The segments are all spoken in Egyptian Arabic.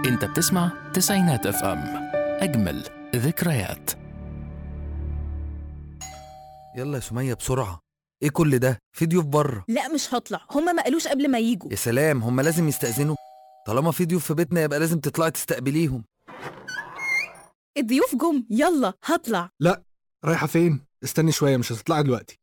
انت بتسمع تسعينات اف ام اجمل ذكريات يلا يا سمية بسرعة ايه كل ده في ضيوف بره لا مش هطلع هما ما قالوش قبل ما يجوا يا سلام هما لازم يستأذنوا طالما في ضيوف في بيتنا يبقى لازم تطلعي تستقبليهم الضيوف جم يلا هطلع لا رايحة فين؟ استني شوية مش هتطلعي دلوقتي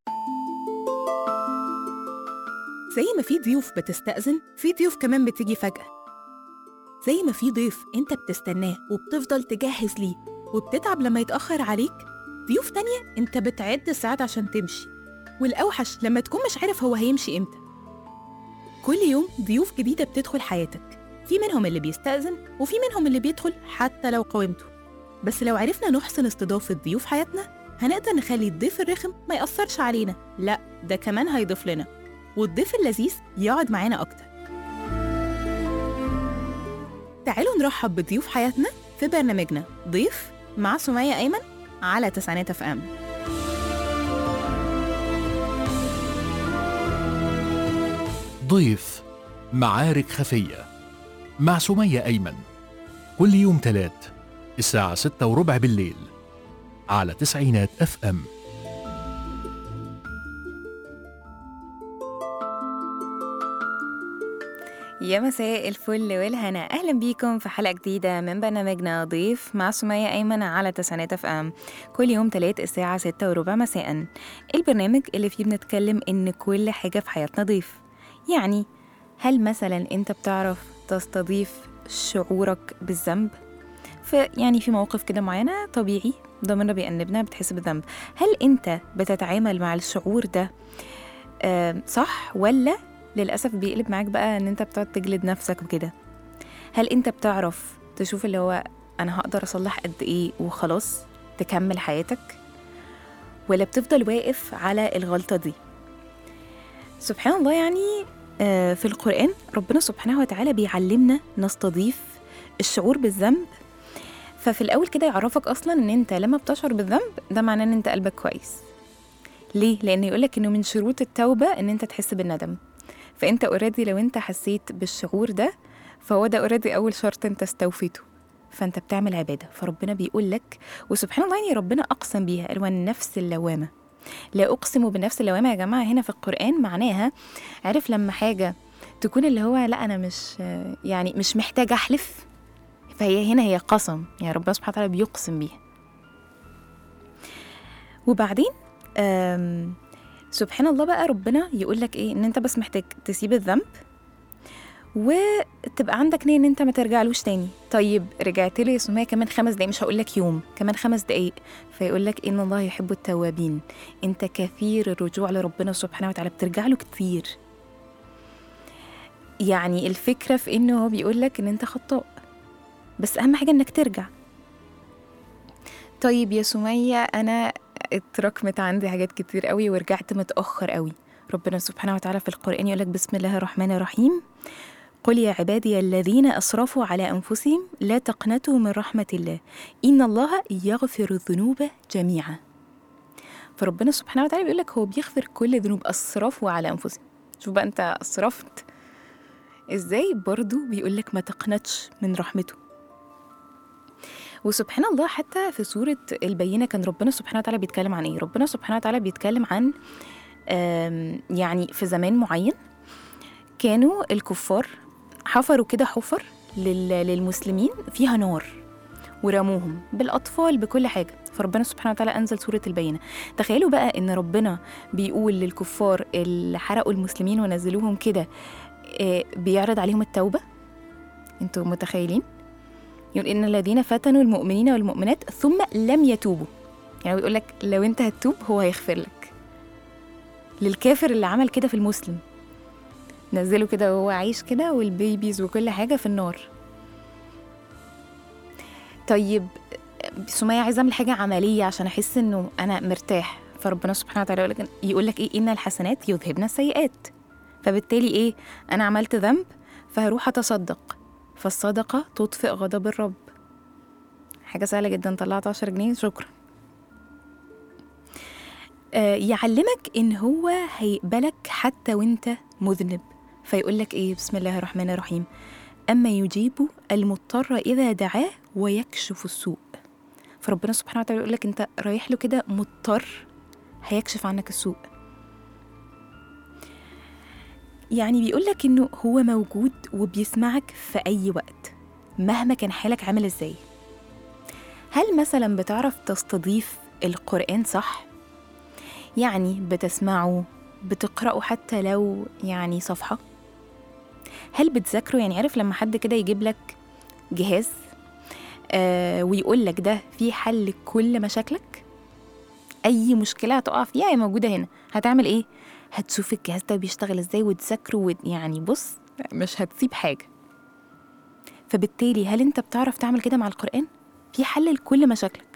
زي ما في ضيوف بتستأذن في ضيوف كمان بتيجي فجأة زي ما في ضيف انت بتستناه وبتفضل تجهز ليه وبتتعب لما يتأخر عليك ضيوف تانية انت بتعد الساعات عشان تمشي والأوحش لما تكون مش عارف هو هيمشي امتى كل يوم ضيوف جديدة بتدخل حياتك في منهم اللي بيستأذن وفي منهم اللي بيدخل حتى لو قاومته بس لو عرفنا نحسن استضافة ضيوف حياتنا هنقدر نخلي الضيف الرخم ما يأثرش علينا لا ده كمان هيضيف لنا والضيف اللذيذ يقعد معانا أكتر تعالوا نرحب بضيوف حياتنا في برنامجنا ضيف مع سمية أيمن على تسعينات اف ام ضيف معارك خفية مع سمية أيمن كل يوم تلات الساعة ستة وربع بالليل على تسعينات اف ام يا مساء الفل والهنا اهلا بيكم في حلقه جديده من برنامجنا ضيف مع سمية ايمن على تسعينات اف ام كل يوم تلات الساعه ستة وربع مساء البرنامج اللي فيه بنتكلم ان كل حاجه في حياتنا ضيف يعني هل مثلا انت بتعرف تستضيف شعورك بالذنب في يعني في مواقف كده معينه طبيعي ضميرنا بيأنبنا بتحس بالذنب هل انت بتتعامل مع الشعور ده آه صح ولا للأسف بيقلب معاك بقى إن أنت بتقعد تجلد نفسك وكده هل أنت بتعرف تشوف اللي هو أنا هقدر أصلح قد إيه وخلاص تكمل حياتك ولا بتفضل واقف على الغلطة دي سبحان الله يعني آه، في القرآن ربنا سبحانه وتعالى بيعلمنا نستضيف الشعور بالذنب ففي الأول كده يعرفك أصلا إن أنت لما بتشعر بالذنب ده معناه إن أنت قلبك كويس ليه؟ لأن يقولك إنه من شروط التوبة إن أنت تحس بالندم فانت اوريدي لو انت حسيت بالشعور ده فهو ده اوريدي اول شرط انت استوفيته فانت بتعمل عباده فربنا بيقول لك وسبحان الله يعني ربنا اقسم بيها قال والنفس اللوامه لا اقسم بالنفس اللوامه يا جماعه هنا في القران معناها عارف لما حاجه تكون اللي هو لا انا مش يعني مش محتاجه احلف فهي هنا هي قسم يعني ربنا سبحانه وتعالى بيقسم بيها وبعدين آم سبحان الله بقى ربنا يقول لك ايه ان انت بس محتاج تسيب الذنب وتبقى عندك نية ان انت ما ترجعلوش تاني طيب رجعت له يا سمية كمان خمس دقايق مش هقول لك يوم كمان خمس دقايق فيقول لك ان الله يحب التوابين انت كثير الرجوع لربنا سبحانه وتعالى بترجع له كتير يعني الفكرة في انه هو بيقول لك ان انت خطاء بس اهم حاجة انك ترجع طيب يا سمية انا اتراكمت عندي حاجات كتير قوي ورجعت متأخر قوي ربنا سبحانه وتعالى في القرآن يقول لك بسم الله الرحمن الرحيم قل يا عبادي الذين أسرفوا على أنفسهم لا تقنطوا من رحمة الله إن الله يغفر الذنوب جميعا فربنا سبحانه وتعالى بيقول لك هو بيغفر كل ذنوب أسرفوا على أنفسهم شوف بقى أنت أسرفت إزاي برضو بيقول لك ما تقنطش من رحمته وسبحان الله حتى في سورة البينة كان ربنا سبحانه وتعالى بيتكلم عن إيه؟ ربنا سبحانه وتعالى بيتكلم عن آم، يعني في زمان معين كانوا الكفار حفروا كده حفر لل- للمسلمين فيها نار ورموهم بالأطفال بكل حاجة فربنا سبحانه وتعالى أنزل سورة البينة تخيلوا بقى إن ربنا بيقول للكفار اللي حرقوا المسلمين ونزلوهم كده آه، بيعرض عليهم التوبة انتوا متخيلين؟ يقول إن الذين فتنوا المؤمنين والمؤمنات ثم لم يتوبوا يعني بيقول لك لو أنت هتتوب هو هيغفر لك للكافر اللي عمل كده في المسلم نزله كده وهو عايش كده والبيبيز وكل حاجة في النار طيب سمية عايزة أعمل حاجة عملية عشان أحس إنه أنا مرتاح فربنا سبحانه وتعالى يقول لك يقول لك إيه إن الحسنات يذهبن السيئات فبالتالي إيه أنا عملت ذنب فهروح أتصدق فالصدقة تطفئ غضب الرب حاجة سهلة جدا طلعت عشر جنيه شكرا آه، يعلمك إن هو هيقبلك حتى وإنت مذنب فيقول لك إيه بسم الله الرحمن الرحيم أما يجيب المضطر إذا دعاه ويكشف السوء فربنا سبحانه وتعالى يقول لك أنت رايح له كده مضطر هيكشف عنك السوء يعني بيقول لك إنه هو موجود وبيسمعك في أي وقت مهما كان حالك عامل إزاي هل مثلا بتعرف تستضيف القرآن صح؟ يعني بتسمعه بتقرأه حتى لو يعني صفحة هل بتذاكره يعني عارف لما حد كده يجيب لك جهاز آه ويقول لك ده في حل لكل مشاكلك اي مشكله هتقع فيها هي موجوده هنا هتعمل ايه هتشوف الجهاز ده بيشتغل ازاي وتذاكره وت- يعني بص مش هتسيب حاجه فبالتالي هل انت بتعرف تعمل كده مع القران في حل لكل مشاكلك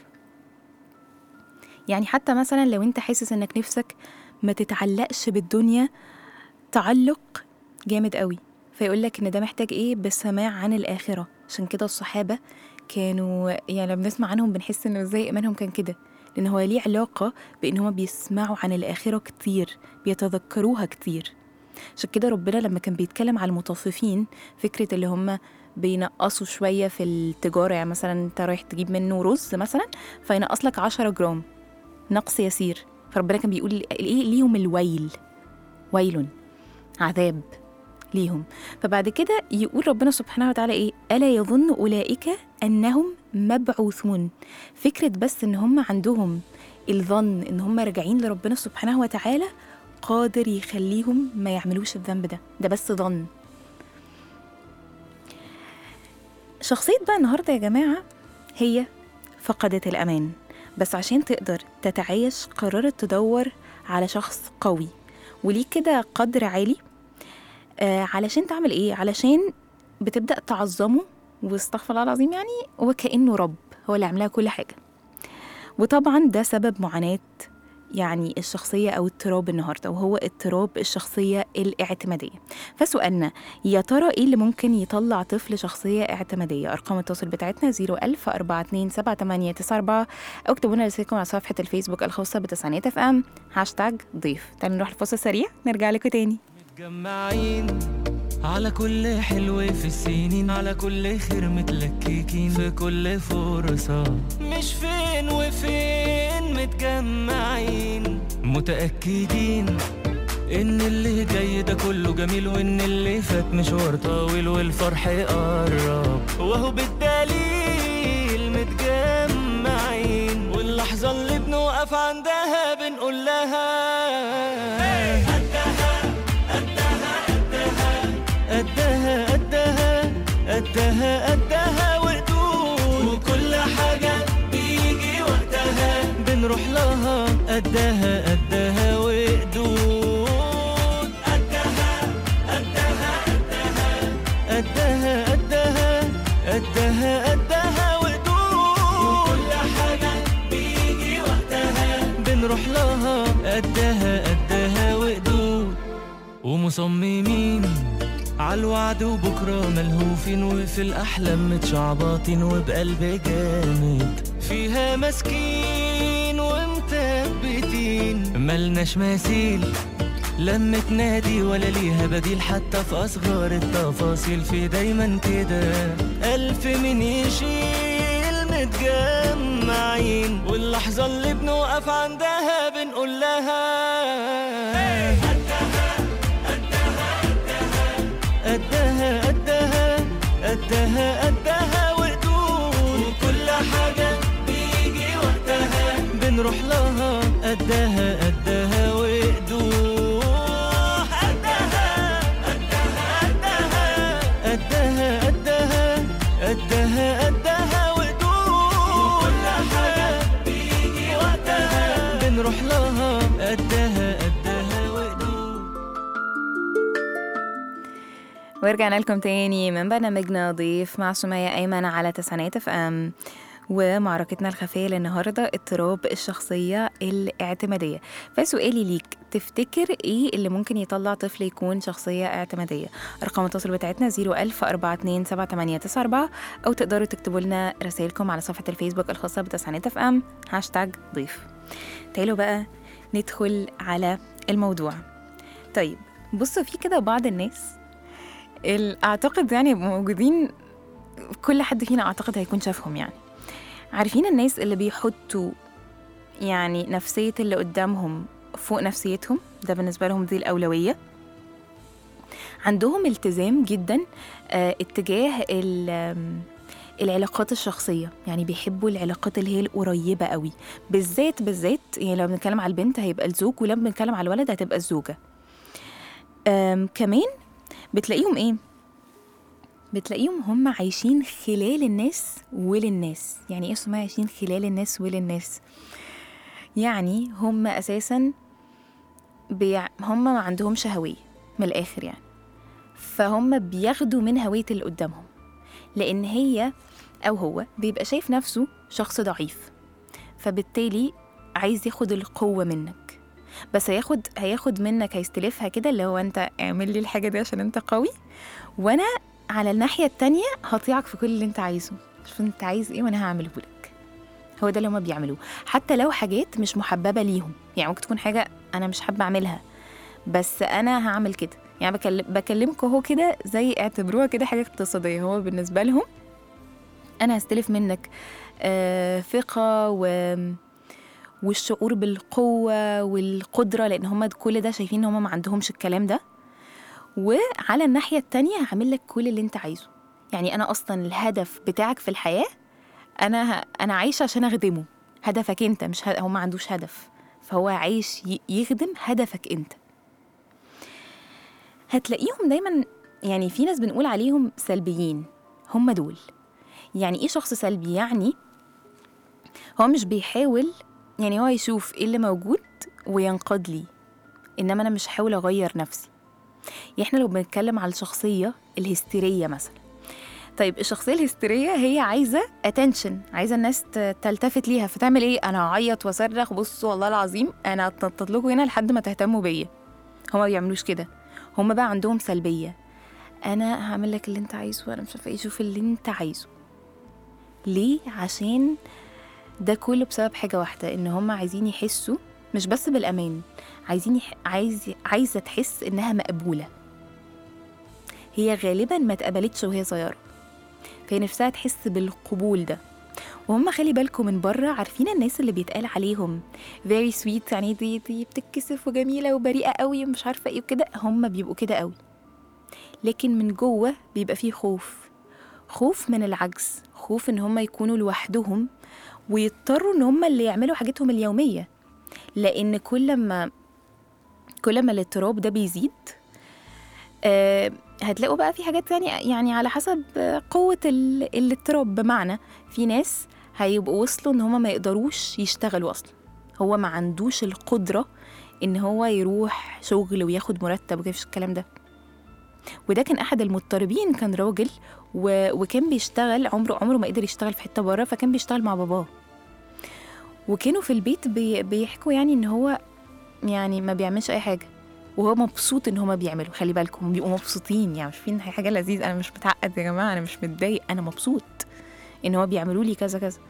يعني حتى مثلا لو انت حاسس انك نفسك ما تتعلقش بالدنيا تعلق جامد قوي فيقول لك ان ده محتاج ايه بالسماع عن الاخره عشان كده الصحابه كانوا يعني لما بنسمع عنهم بنحس انه ازاي ايمانهم كان كده لان هو ليه علاقه بان هما بيسمعوا عن الاخره كتير بيتذكروها كتير عشان كده ربنا لما كان بيتكلم على المطففين فكره اللي هم بينقصوا شويه في التجاره يعني مثلا انت رايح تجيب منه رز مثلا فينقص لك 10 جرام نقص يسير فربنا كان بيقول ايه ليهم الويل ويل عذاب ليهم فبعد كده يقول ربنا سبحانه وتعالى ايه الا يظن اولئك انهم مبعوثون فكره بس ان هم عندهم الظن ان هم راجعين لربنا سبحانه وتعالى قادر يخليهم ما يعملوش الذنب ده ده بس ظن شخصية بقى النهاردة يا جماعة هي فقدت الأمان بس عشان تقدر تتعايش قررت تدور على شخص قوي وليه كده قدر عالي آه علشان تعمل ايه علشان بتبدا تعظمه واستغفر الله العظيم يعني وكانه رب هو اللي عاملها كل حاجه وطبعا ده سبب معاناه يعني الشخصية أو اضطراب النهاردة وهو اضطراب الشخصية الاعتمادية فسؤالنا يا ترى إيه اللي ممكن يطلع طفل شخصية اعتمادية أرقام التواصل بتاعتنا 01000 427 أو اكتبوا لنا رسائلكم على صفحة الفيسبوك الخاصة بتسعينات اف ام هاشتاج ضيف تعالوا نروح لفاصل سريع نرجع لكم تاني متجمعين على كل حلو في السنين على كل خير متلككين في كل فرصة مش فين وفين متجمعين متأكدين إن اللي جاي ده كله جميل وإن اللي فات مشوار طويل والفرح قرب وهو بالدليل متجمعين واللحظة اللي بنوقف عندها بنقول لها قدها قدها قدها قدها وقدود وكل حاجة بيجي وقتها بنروح لها قدها قدها وقدود قدها قدها قدها قدها قدها قدها وقدود وكل حاجة بيجي وقتها بنروح لها قدها قدها وقدود ومصممين عالوعد وبكرة ملهوفين وفي الأحلام متشعبطين وبقلب جامد فيها ماسكين ومثبتين ملناش مثيل لما تنادي ولا ليها بديل حتى في أصغر التفاصيل في دايما كده ألف من يشيل متجمعين واللحظة اللي بنوقف عندها بنقول لها قدها قدها قدها قدها وقدود وكل حاجة بيجي وقتها بنروح لها قدها قدها وقدود قدها قدها قدها قدها قدها قدها وقدود وكل حاجة بيجي وقتها بنروح لها قدها قدها وقدود ورجعنا لكم تاني من برنامجنا ضيف مع سمية أيمن على تسعينات اف ام ومعركتنا الخفية للنهاردة اضطراب الشخصية الاعتمادية فسؤالي ليك تفتكر ايه اللي ممكن يطلع طفل يكون شخصية اعتمادية أرقام التواصل بتاعتنا 010427894 أو تقدروا تكتبوا لنا رسائلكم على صفحة الفيسبوك الخاصة بتسعينات اف ام هاشتاج ضيف تعالوا بقى ندخل على الموضوع طيب بصوا في كده بعض الناس ال- اعتقد يعني يبقوا موجودين كل حد فينا اعتقد هيكون شافهم يعني عارفين الناس اللي بيحطوا يعني نفسية اللي قدامهم فوق نفسيتهم ده بالنسبة لهم دي الأولوية عندهم التزام جدا آه، اتجاه ال- آم، العلاقات الشخصية يعني بيحبوا العلاقات اللي هي القريبة قوي بالذات بالذات يعني لو بنتكلم على البنت هيبقى الزوج ولما بنتكلم على الولد هتبقى الزوجة أم كمان بتلاقيهم ايه بتلاقيهم هم عايشين خلال الناس وللناس يعني ايه اسمها عايشين خلال الناس وللناس يعني هم اساسا بيع... هم ما عندهمش هوية من الاخر يعني فهم بياخدوا من هوية اللي قدامهم لان هي او هو بيبقى شايف نفسه شخص ضعيف فبالتالي عايز ياخد القوة منك بس هياخد هياخد منك هيستلفها كده اللي هو انت اعمل لي الحاجة دي عشان انت قوي وانا على الناحية التانية هطيعك في كل اللي انت عايزه شوف انت عايز ايه وانا هعمله لك هو ده اللي هما بيعملوه حتى لو حاجات مش محببة ليهم يعني ممكن تكون حاجة انا مش حابة اعملها بس انا هعمل كده يعني بكلم بكلمكم اهو كده زي اعتبروها كده حاجة اقتصادية هو بالنسبة لهم انا هستلف منك آه ثقة و والشعور بالقوة والقدرة لأن هم كل ده شايفين إن هم ما عندهمش الكلام ده وعلى الناحية التانية هعمل لك كل اللي أنت عايزه يعني أنا أصلا الهدف بتاعك في الحياة أنا ه... أنا عايشة عشان أخدمه هدفك أنت مش ه... هو ما عندوش هدف فهو عايش ي... يخدم هدفك أنت هتلاقيهم دايما يعني في ناس بنقول عليهم سلبيين هم دول يعني ايه شخص سلبي يعني هو مش بيحاول يعني هو يشوف ايه اللي موجود وينقاد لي انما انا مش هحاول اغير نفسي يعني احنا لو بنتكلم على الشخصيه الهستيريه مثلا طيب الشخصيه الهستيريه هي عايزه اتنشن عايزه الناس ت- تلتفت ليها فتعمل ايه انا هعيط واصرخ بصوا والله العظيم انا هتنطط لكم هنا لحد ما تهتموا بيا هما ما بيعملوش كده هما بقى عندهم سلبيه انا هعمل لك اللي انت عايزه وانا مش عارفه ايه شوف اللي انت عايزه ليه عشان ده كله بسبب حاجة واحدة إن هم عايزين يحسوا مش بس بالأمان عايزين يح... عايز عايزة تحس إنها مقبولة هي غالبا ما اتقبلتش وهي صغيرة فهي نفسها تحس بالقبول ده وهم خلي بالكم من بره عارفين الناس اللي بيتقال عليهم very sweet يعني دي دي بتتكسف وجميلة وبريئة قوي ومش عارفة ايه وكده هم بيبقوا كده قوي لكن من جوه بيبقى فيه خوف خوف من العجز خوف ان هم يكونوا لوحدهم ويضطروا ان هم اللي يعملوا حاجتهم اليوميه لان كل ما كل ما الاضطراب ده بيزيد آه هتلاقوا بقى في حاجات يعني يعني على حسب آه، قوه ال- الاضطراب بمعنى في ناس هيبقوا وصلوا ان هم ما يقدروش يشتغلوا اصلا هو ما عندوش القدره ان هو يروح شغل وياخد مرتب وكيفش الكلام ده وده كان احد المضطربين كان راجل و... وكان بيشتغل عمره عمره ما قدر يشتغل في حته بره فكان بيشتغل مع باباه وكانوا في البيت بي... بيحكوا يعني ان هو يعني ما بيعملش اي حاجه وهو مبسوط ان هما بيعملوا خلي بالكم بيبقوا مبسوطين يعني مش فين حاجه لذيذ انا مش متعقد يا جماعه انا مش متضايق انا مبسوط ان هو بيعملوا لي كذا كذا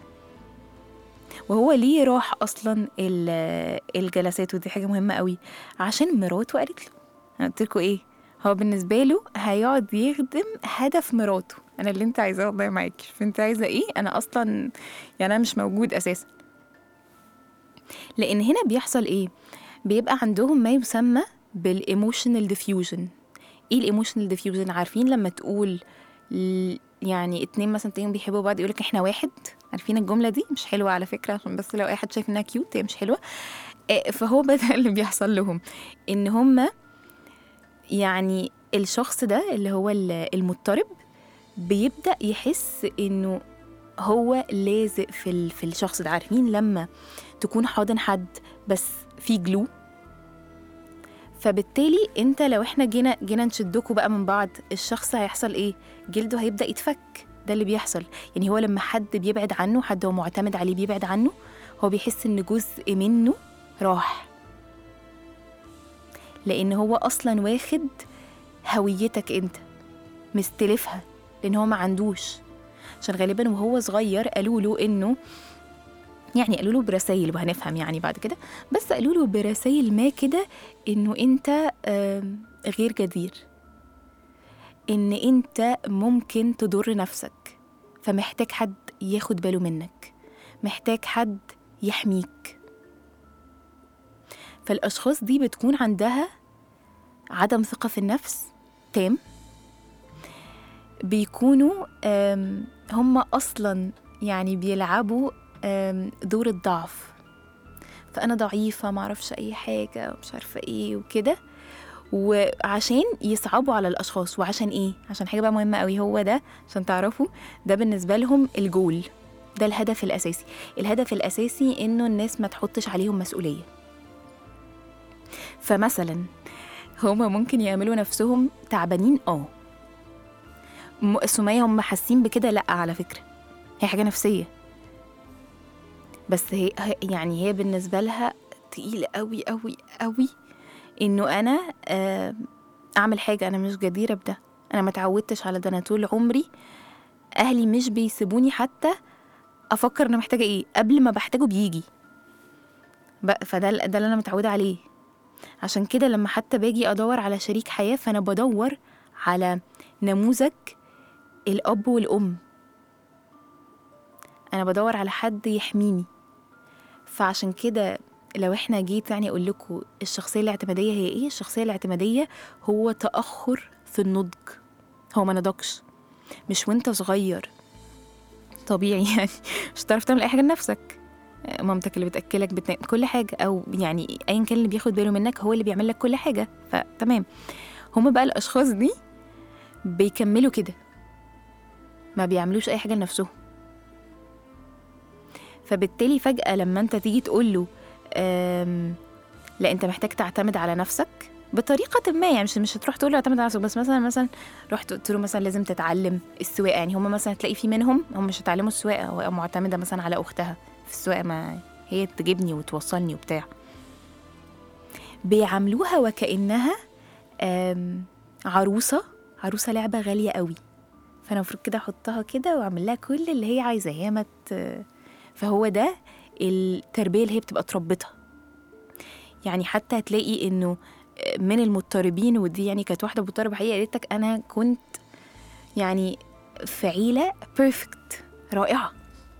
وهو ليه راح اصلا ال- الجلسات ودي حاجه مهمه قوي عشان مراته قالت له انا قلت لكم ايه هو بالنسبه له هيقعد يخدم هدف مراته انا اللي انت عايزاه والله معاكي شوف انت عايزه ايه انا اصلا يعني انا مش موجود اساسا لان هنا بيحصل ايه بيبقى عندهم ما يسمى بالايموشنال ديفيوجن ايه الايموشنال ديفيوجن عارفين لما تقول ل- يعني اتنين مثلا تلاقيهم بيحبوا بعض يقولك احنا واحد عارفين الجمله دي مش حلوه على فكره عشان بس لو اي حد شايف انها كيوت هي مش حلوه آه، فهو بدا اللي بيحصل لهم ان هم يعني الشخص ده اللي هو ال- المضطرب بيبدا يحس انه هو لازق في ال- في الشخص ده عارفين لما تكون حاضن حد بس في جلو فبالتالي انت لو احنا جينا جينا نشدكوا بقى من بعض الشخص هيحصل ايه جلده هيبدا يتفك ده اللي بيحصل يعني هو لما حد بيبعد عنه حد هو معتمد عليه بيبعد عنه هو بيحس ان جزء منه راح لان هو اصلا واخد هويتك انت مستلفها لان هو ما عندوش عشان غالبا وهو صغير قالوا له انه يعني قالوا له برسائل وهنفهم يعني بعد كده بس قالوا له برسائل ما كده انه انت آم، غير جدير ان انت ممكن تضر نفسك فمحتاج حد ياخد باله منك محتاج حد يحميك فالاشخاص دي بتكون عندها عدم ثقة في النفس تام بيكونوا آم، هم أصلا يعني بيلعبوا آم، دور الضعف فأنا ضعيفة معرفش أي حاجة مش عارفة إيه وكده وعشان يصعبوا على الأشخاص وعشان إيه؟ عشان حاجة بقى مهمة قوي هو ده عشان تعرفوا ده بالنسبة لهم الجول ده الهدف الأساسي الهدف الأساسي إنه الناس ما تحطش عليهم مسؤولية فمثلا هما ممكن يعملوا نفسهم تعبانين اه م- سمية هم حاسين بكده لا على فكرة هي حاجة نفسية بس هي هي- يعني هي بالنسبة لها تقيل قوي قوي قوي انه انا آه، اعمل حاجة انا مش جديرة بده انا ما اتعودتش على ده انا طول عمري اهلي مش بيسيبوني حتى افكر انا محتاجة ايه قبل ما بحتاجه بيجي بقى فده ال- ده اللي انا متعودة عليه عشان كده لما حتى باجي ادور على شريك حياة فانا بدور على نموذج الاب والام انا بدور على حد يحميني فعشان كده لو احنا جيت يعني اقول لكم الشخصيه الاعتماديه هي ايه الشخصيه الاعتماديه هو تاخر في النضج هو ما نضجش مش وانت صغير طبيعي يعني مش هتعرف تعمل اي حاجه لنفسك مامتك اللي بتاكلك بتنام كل حاجه او يعني ايا كان اللي بياخد باله منك هو اللي بيعمل لك كل حاجه فتمام هما بقى الاشخاص دي بيكملوا كده ما بيعملوش اي حاجه لنفسهم فبالتالي فجاه لما انت تيجي تقول له أم، لا انت محتاج تعتمد على نفسك بطريقه ما يعني مش مش هتروح تقول له اعتمد على نفسك بس مثلا مثلا رحت قلت له مثلا لازم تتعلم السواقه يعني هم مثلا تلاقي في منهم هم مش هيتعلموا السواقه هو معتمده مثلا على اختها في السواقه ما هي تجيبني وتوصلني وبتاع بيعاملوها وكانها أم، عروسه عروسه لعبه غاليه قوي فانا المفروض كده احطها كده واعمل لها كل اللي هي عايزاه هي ما ت- فهو ده التربيه اللي هي بتبقى اتربتها يعني حتى هتلاقي انه من المضطربين ودي يعني كانت واحده مضطربه حقيقه قالت لك انا كنت يعني في عيله بيرفكت رائعه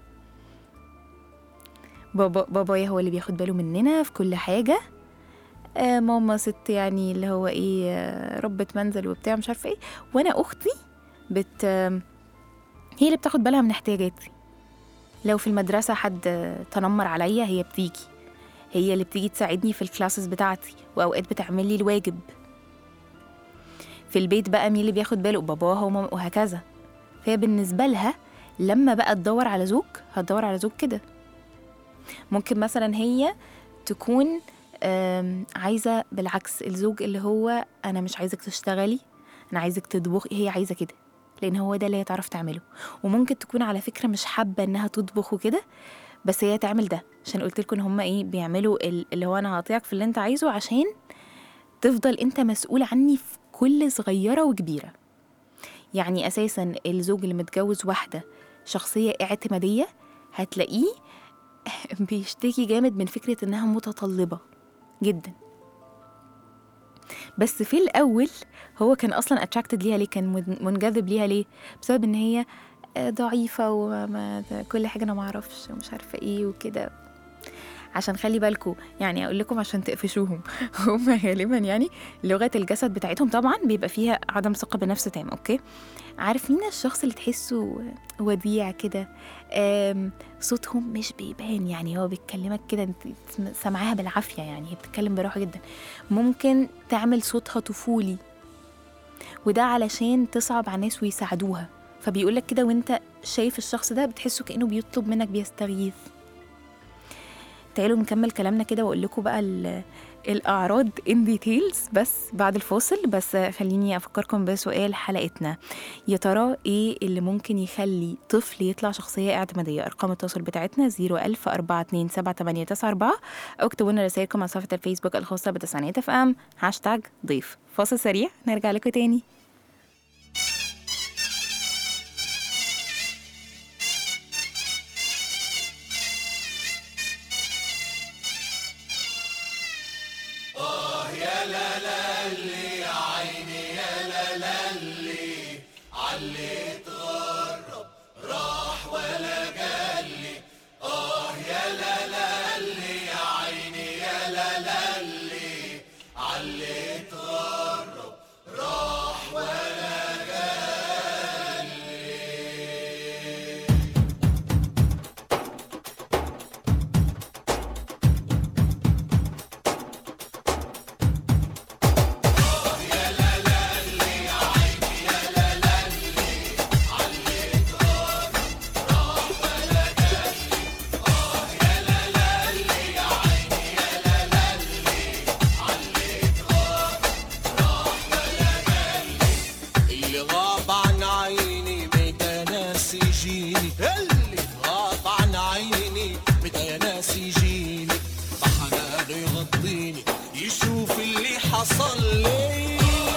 بابا بابايا هو اللي بياخد باله مننا في كل حاجه آه ماما ست يعني اللي هو ايه آه، ربة منزل وبتاع مش عارفه ايه وانا اختي بت آم، هي اللي بتاخد بالها من احتياجاتي لو في المدرسه حد تنمر عليا هي بتيجي هي اللي بتيجي تساعدني في الكلاسز بتاعتي واوقات بتعمل لي الواجب في البيت بقى مين اللي بياخد باله باباها وماما وهكذا فهي بالنسبه لها لما بقى تدور على زوج هتدور على زوج كده ممكن مثلا هي تكون آم، عايزه بالعكس الزوج اللي هو انا مش عايزك تشتغلي انا عايزك تطبخي هي عايزه كده لان هو ده اللي هي تعرف تعمله وممكن تكون على فكره مش حابه انها تطبخ وكده بس هي تعمل ده عشان قلت لكم ان هم ايه بيعملوا ال- اللي هو انا هعطيك في اللي انت عايزه عشان تفضل انت مسؤول عني في كل صغيره وكبيره يعني اساسا الزوج اللي متجوز واحده شخصيه اعتماديه هتلاقيه بيشتكي جامد من فكره انها متطلبه جدا بس في الاول هو كان اصلا اتراكتد ليها ليه كان من- منجذب ليها ليه بسبب ان هي آه، ضعيفه وما كل حاجه انا ما اعرفش ومش عارفه ايه وكده عشان خلي بالكم يعني اقول لكم عشان تقفشوهم هم غالبا يعني لغه الجسد بتاعتهم طبعا بيبقى فيها عدم ثقه بنفس تام اوكي عارفين الشخص اللي تحسه وديع كده آم، صوتهم مش بيبان يعني هو بيكلمك كده انت سامعاها بالعافيه يعني هي بتتكلم براحه جدا ممكن تعمل صوتها طفولي وده علشان تصعب على الناس ويساعدوها فبيقولك كده وانت شايف الشخص ده بتحسه كأنه بيطلب منك بيستغيث تعالوا نكمل كلامنا كده واقول لكم بقى ال- الاعراض ان ديتيلز بس بعد الفاصل بس خليني افكركم بسؤال حلقتنا يا ترى ايه اللي ممكن يخلي طفل يطلع شخصيه اعتماديه ارقام التواصل بتاعتنا 01000 427 او اكتبوا لنا رسائلكم على صفحه الفيسبوك الخاصه بتسعينات اف ام هاشتاج ضيف فاصل سريع نرجع لكم تاني اللي غاب عن عيني متى ناس يجيني اللي غاب عن عيني متى ناس يجيني بحنانه يغطيني يشوف اللي حصل لي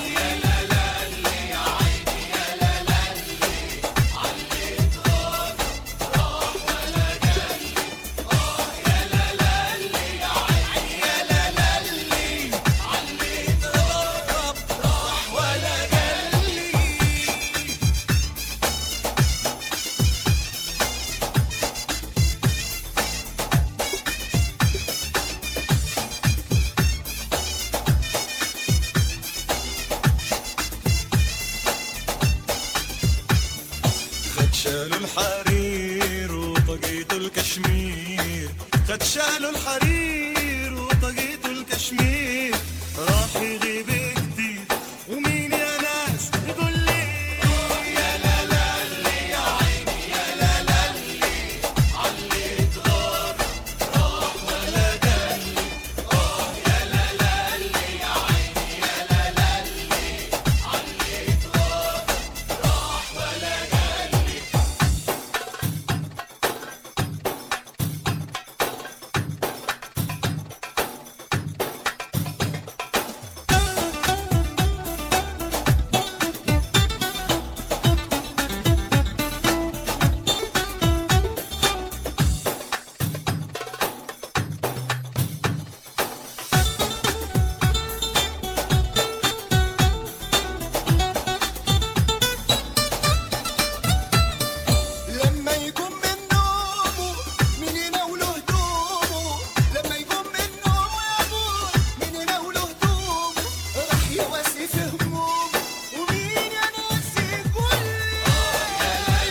خد شالوا الحرير وطقيته الكشمير خد شالوا الحرير وطقيته الكشمير راح يغيب كتير ومين يا ناس يقول لي يا لا لا لي يا عيني يا لا لا لي علي اتغار راح ولا قال لي اه يا لا لا لي يا عيني يا لا لا لي علي اتغار راح ولا قال لي لما يقوم من نومه مين يناوله هدومه لما يقوم من نومه يا ابوي مين يناوله هدومه راح يواسي في همومه ومين يا ناس يقول لي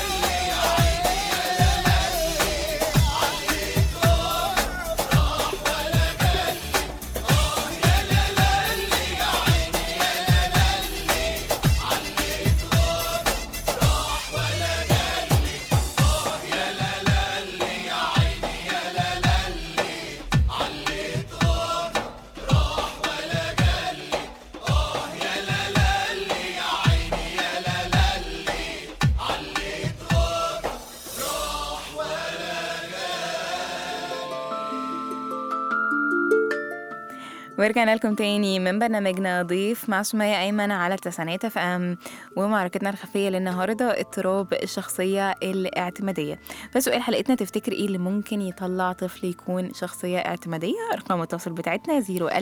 ورجعنا لكم تاني من برنامجنا ضيف مع سمية أيمن على تسعينات اف ام ومعركتنا الخفية للنهاردة اضطراب الشخصية الاعتمادية فسؤال حلقتنا تفتكر ايه اللي ممكن يطلع طفل يكون شخصية اعتمادية أرقام التواصل بتاعتنا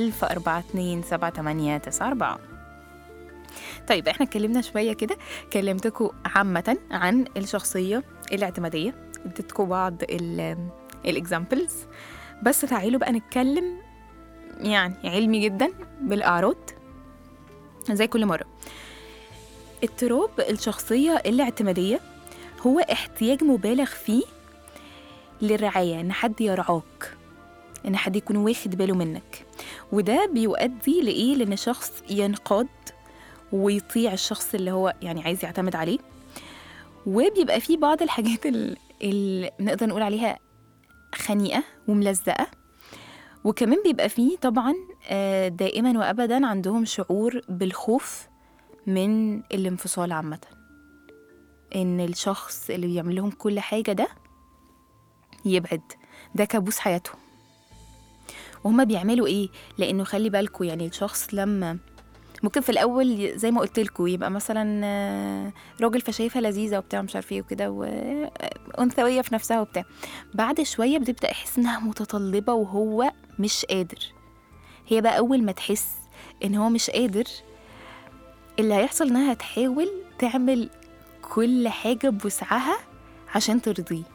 010427894 طيب احنا اتكلمنا شوية كده كلمتكم عامة عن الشخصية الاعتمادية اديتكم بعض الاكزامبلز بس تعالوا بقى نتكلم يعني علمي جدا بالأعراض زي كل مرة اضطراب الشخصية الاعتمادية هو احتياج مبالغ فيه للرعاية إن حد يرعاك إن حد يكون واخد باله منك وده بيؤدي لإيه لأن شخص ينقاد ويطيع الشخص اللي هو يعني عايز يعتمد عليه وبيبقى فيه بعض الحاجات اللي نقدر نقول عليها خنيقة وملزقة وكمان بيبقى فيه طبعا آه، دائما وابدا عندهم شعور بالخوف من الانفصال عامه ان الشخص اللي بيعمل لهم كل حاجه ده يبعد ده كابوس حياتهم وهما بيعملوا ايه لانه خلي بالكوا يعني الشخص لما ممكن في الاول ي- زي ما قلت لكم يبقى مثلا آه، راجل فشايفها لذيذه وبتاع مش عارف ايه وكده وانثويه في نفسها وبتاع بعد شويه بتبدا يحس انها متطلبه وهو مش قادر هي بقى اول ما تحس ان هو مش قادر اللي هيحصل انها هتحاول تعمل كل حاجة بوسعها عشان ترضيه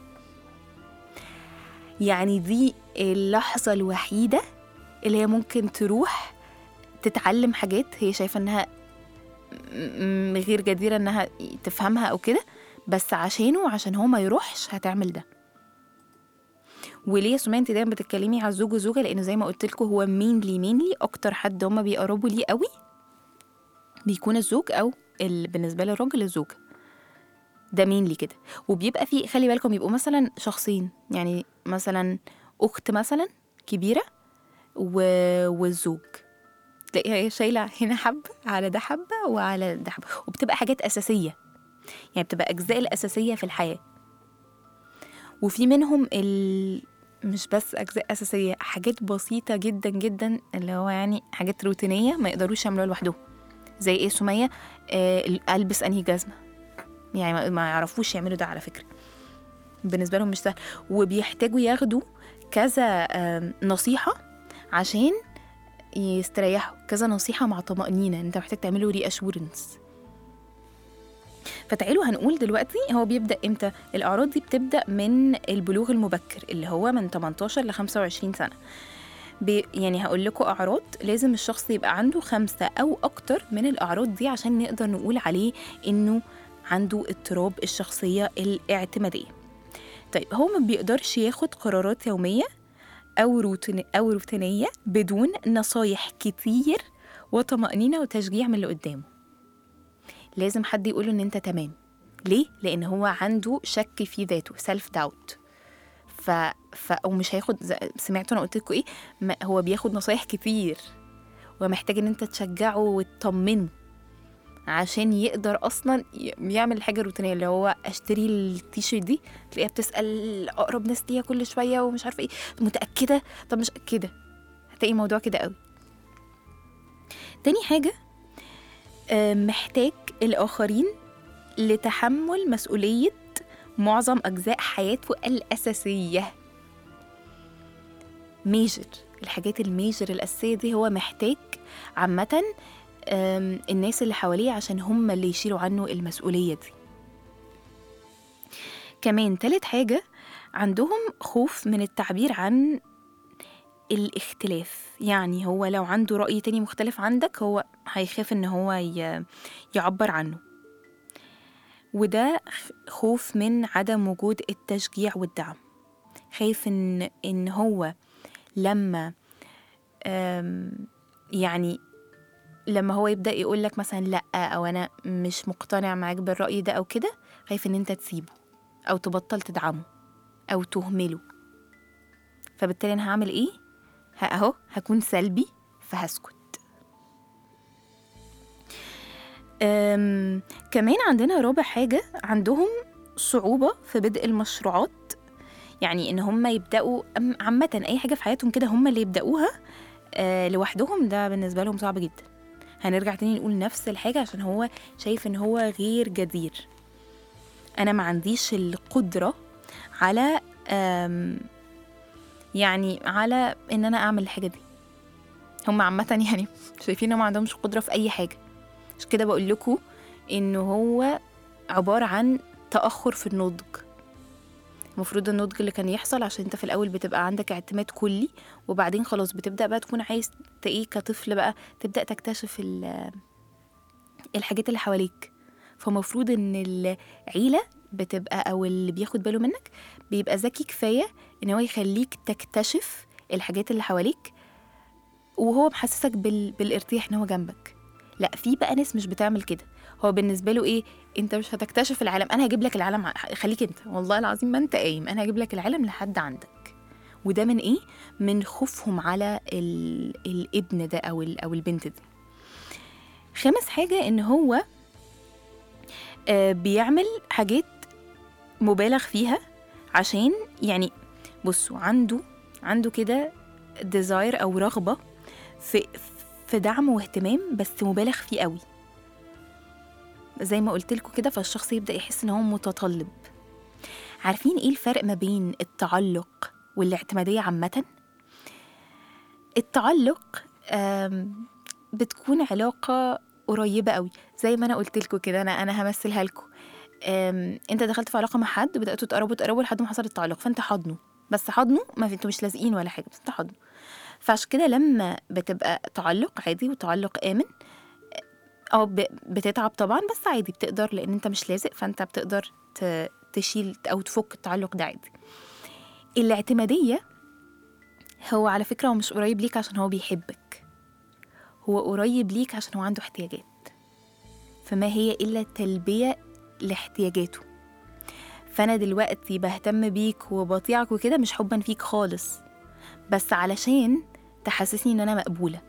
يعني دي اللحظة الوحيدة اللي هي ممكن تروح تتعلم حاجات هي شايفة انها م- م- غير جديرة انها تفهمها او كده بس عشانه عشان هو ما يروحش هتعمل ده وليه يا سمية انت دايما بتتكلمي على الزوج والزوجة لانه زي ما قلت لكم هو مينلي مينلي اكتر حد هما بيقربوا ليه قوي بيكون الزوج او ال... بالنسبة للراجل الزوجة ده مينلي كده وبيبقى في خلي بالكم يبقوا مثلا شخصين يعني مثلا اخت مثلا كبيرة و... والزوج تلاقيها هي شايلة هنا حبة على ده حبة وعلى ده حبة وبتبقى حاجات أساسية يعني بتبقى أجزاء الأساسية في الحياة وفي منهم ال... مش بس أجزاء أساسية حاجات بسيطة جدا جدا اللي هو يعني حاجات روتينية ما يقدروش يعملوها لوحدهم زي إيه سمية آه ألبس أنهي جزمة يعني ما- ما يعرفوش يعملوا ده على فكرة بالنسبة لهم مش سهل وبيحتاجوا ياخدوا كذا آم، نصيحة عشان يستريحوا كذا نصيحة مع طمأنينة انت محتاج تعملوا ري اشورنس فتعالوا هنقول دلوقتي هو بيبدأ امتى الأعراض دي بتبدأ من البلوغ المبكر اللي هو من 18 ل 25 سنة بي يعني هقول لكم أعراض لازم الشخص يبقى عنده خمسة أو أكتر من الأعراض دي عشان نقدر نقول عليه إنه عنده اضطراب الشخصية الاعتمادية طيب هو ما بيقدرش ياخد قرارات يومية أو روتين أو روتينية بدون نصايح كتير وطمأنينة وتشجيع من اللي قدامه لازم حد يقوله إن أنت تمام ليه؟ لأن هو عنده شك في ذاته سيلف داوت ف... ف... ومش هياخد ز- سمعتوا انا قلت لكم ايه ما هو بياخد نصايح كتير ومحتاج ان انت تشجعه وتطمنه عشان يقدر اصلا ي- يعمل الحاجه الروتينيه اللي هو اشتري التيشيرت دي تلاقيها بتسال اقرب ناس ليها كل شويه ومش عارفه ايه متاكده طب مش كده هتلاقي الموضوع كده قوي تاني حاجه آه، محتاج الاخرين لتحمل مسؤوليه معظم اجزاء حياته الاساسيه ميجر الحاجات الميجر الاساسيه دي هو محتاج عامه آم، الناس اللي حواليه عشان هم اللي يشيلوا عنه المسؤوليه دي كمان تالت حاجه عندهم خوف من التعبير عن الاختلاف يعني هو لو عنده رأي تاني مختلف عندك هو هيخاف ان هو ي- يعبر عنه وده خ- خوف من عدم وجود التشجيع والدعم خايف ان ان هو لما آم، يعني لما هو يبدأ يقول لك مثلا لأ أو أنا مش مقتنع معاك بالرأي ده أو كده خايف إن أنت تسيبه أو تبطل تدعمه أو تهمله فبالتالي أنا هعمل إيه؟ ه- أهو هكون سلبي فهسكت أم كمان عندنا رابع حاجة عندهم صعوبة في بدء المشروعات يعني إن هم يبدأوا أم- عامة أي حاجة في حياتهم كده هم اللي يبدأوها آه لوحدهم ده بالنسبة لهم صعب جدا هنرجع تاني نقول نفس الحاجة عشان هو شايف إن هو غير جدير أنا ما عنديش القدرة على آم، يعني على إن أنا أعمل الحاجة دي هم عامة يعني شايفين إن هم ما عندهمش قدرة في أي حاجة عشان كده بقول لكم إنه هو عبارة عن تأخر في النضج المفروض النضج اللي كان يحصل عشان انت في الاول بتبقى عندك اعتماد كلي وبعدين خلاص بتبدا بقى تكون عايز ت- ايه كطفل بقى تبدا تكتشف ال- الحاجات اللي حواليك فمفروض ان العيله بتبقى او اللي بياخد باله منك بيبقى ذكي كفايه ان هو يخليك تكتشف الحاجات اللي حواليك وهو محسسك بال... بالارتياح ان هو جنبك لا في بقى ناس مش بتعمل كده هو بالنسبه له ايه انت مش هتكتشف العالم انا هجيب لك العالم ع- خليك انت والله العظيم ما انت قايم انا هجيب لك العالم لحد عندك وده من ايه من خوفهم على ال... الابن ده او ال... او البنت دي خامس حاجه ان هو آه بيعمل حاجات مبالغ فيها عشان يعني بصوا عنده عنده كده ديزاير او رغبه في في دعم واهتمام بس مبالغ فيه قوي زي ما قلت لكم كده فالشخص يبدا يحس ان هو متطلب عارفين ايه الفرق ما بين التعلق والاعتماديه عامه التعلق آم، بتكون علاقه قريبه قوي زي ما انا قلت لكم كده انا انا همثلها لكم أم، انت دخلت في علاقه مع حد وبداتوا تقربوا تقربوا لحد ما حصل التعلق فانت حضنه بس حضنه ما في انتوا مش لازقين ولا حاجه بس انت حضنه فعشان كده لما بتبقى تعلق عادي وتعلق امن اه ب- بتتعب طبعا بس عادي بتقدر لان انت مش لازق فانت بتقدر ت- تشيل او تفك التعلق ده عادي الاعتماديه هو على فكره هو مش قريب ليك عشان هو بيحبك هو قريب ليك عشان هو عنده احتياجات فما هي الا تلبيه لاحتياجاته فانا دلوقتي بهتم بيك وبطيعك وكده مش حبا فيك خالص بس علشان تحسسني ان انا مقبوله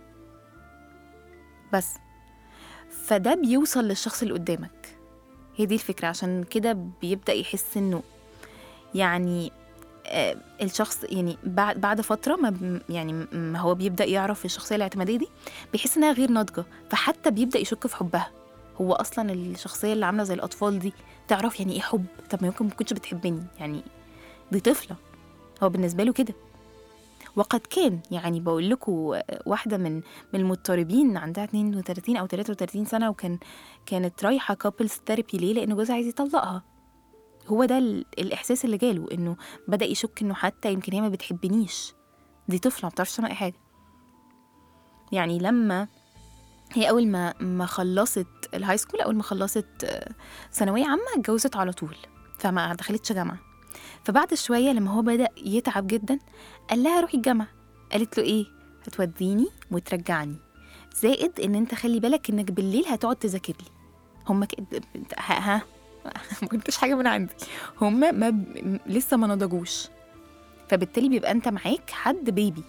بس فده بيوصل للشخص اللي قدامك هي دي الفكره عشان كده بيبدا يحس انه يعني آه، الشخص يعني بعد بعد فتره ما ب- يعني ما هو بيبدا يعرف الشخصيه الاعتماديه دي بيحس انها غير ناضجه فحتى بيبدا يشك في حبها هو اصلا الشخصيه اللي عامله زي الاطفال دي تعرف يعني ايه حب طب ما يمكن ما كنتش بتحبني يعني دي طفله هو بالنسبه له كده وقد كان يعني بقول لكم واحده من من المضطربين عندها 32 او 33 سنه وكان كانت رايحه كابلز ثيرابي ليه لان جوزها عايز يطلقها هو ده ال- الاحساس اللي جاله انه بدا يشك انه حتى يمكن هي ما بتحبنيش دي طفله ما بتعرفش تعمل اي حاجه يعني لما هي اول ما ما خلصت الهاي سكول اول ما خلصت آه، ثانويه عامه اتجوزت على طول فما دخلتش جامعه فبعد شويه لما هو بدا يتعب جدا قال لها روحي الجامعه قالت له ايه هتوديني وترجعني زائد ان انت خلي بالك انك بالليل هتقعد تذاكر لي هما ك... ها, ها. ما قلتش حاجه من عندي هما ما ب... م- لسه ما نضجوش فبالتالي بيبقى انت معاك حد بيبي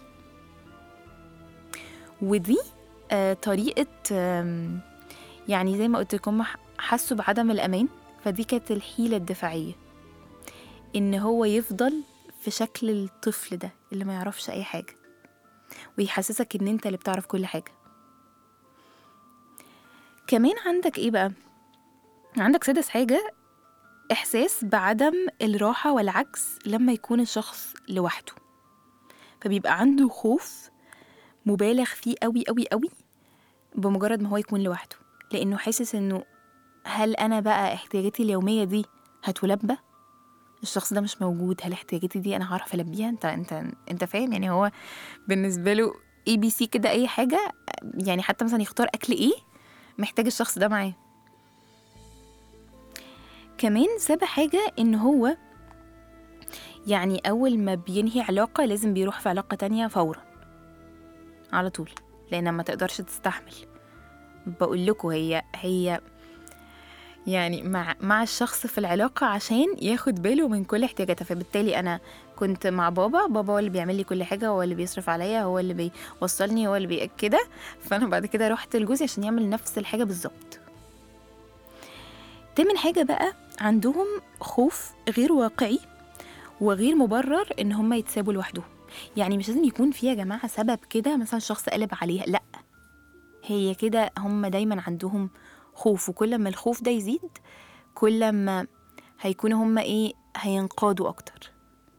ودي آه طريقه آم، يعني زي ما قلت لكم ح- حسوا بعدم الامان فدي كانت الحيله الدفاعيه ان هو يفضل في شكل الطفل ده اللي ما يعرفش اي حاجه ويحسسك ان انت اللي بتعرف كل حاجه كمان عندك ايه بقى عندك سادس حاجه احساس بعدم الراحه والعجز لما يكون الشخص لوحده فبيبقى عنده خوف مبالغ فيه قوي قوي قوي بمجرد ما هو يكون لوحده لانه حاسس انه هل انا بقى احتياجاتي اليوميه دي هتلبى الشخص ده مش موجود هل احتياجاتي دي انا هعرف البيها انت انت انت فاهم يعني هو بالنسبه له اي بي سي كده اي حاجه يعني حتى مثلا يختار اكل ايه محتاج الشخص ده معاه كمان سابع حاجه ان هو يعني اول ما بينهي علاقه لازم بيروح في علاقه تانية فورا على طول لان ما تقدرش تستحمل بقول لكم هي هي يعني مع مع الشخص في العلاقة عشان ياخد باله من كل احتياجاتها فبالتالي أنا كنت مع بابا بابا هو اللي بيعمل لي كل حاجة هو اللي بيصرف عليا هو اللي بيوصلني هو اللي بي كده فأنا بعد كده رحت لجوزي عشان يعمل نفس الحاجة بالظبط تامن حاجة بقى عندهم خوف غير واقعي وغير مبرر إن هم يتسابوا لوحدهم يعني مش لازم يكون في يا جماعة سبب كده مثلا شخص قلب عليها لأ هي كده هم دايما عندهم خوف وكل ما الخوف ده يزيد كل ما هيكونوا هم ايه هينقادوا اكتر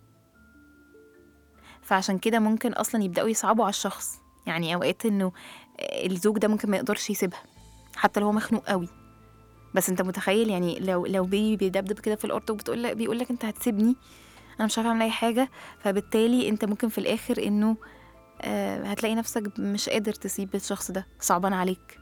فعشان كده ممكن اصلا يبداوا يصعبوا على الشخص يعني اوقات انه الزوج ده ممكن ما يقدرش يسيبها حتى لو هو مخنوق قوي بس انت متخيل يعني لو لو بيبي بيدبدب كده في الارض وبتقول لك بيقول لك انت هتسيبني انا مش عارفه اعمل اي حاجه فبالتالي انت ممكن في الاخر انه آه هتلاقي نفسك مش قادر تسيب الشخص ده صعبان عليك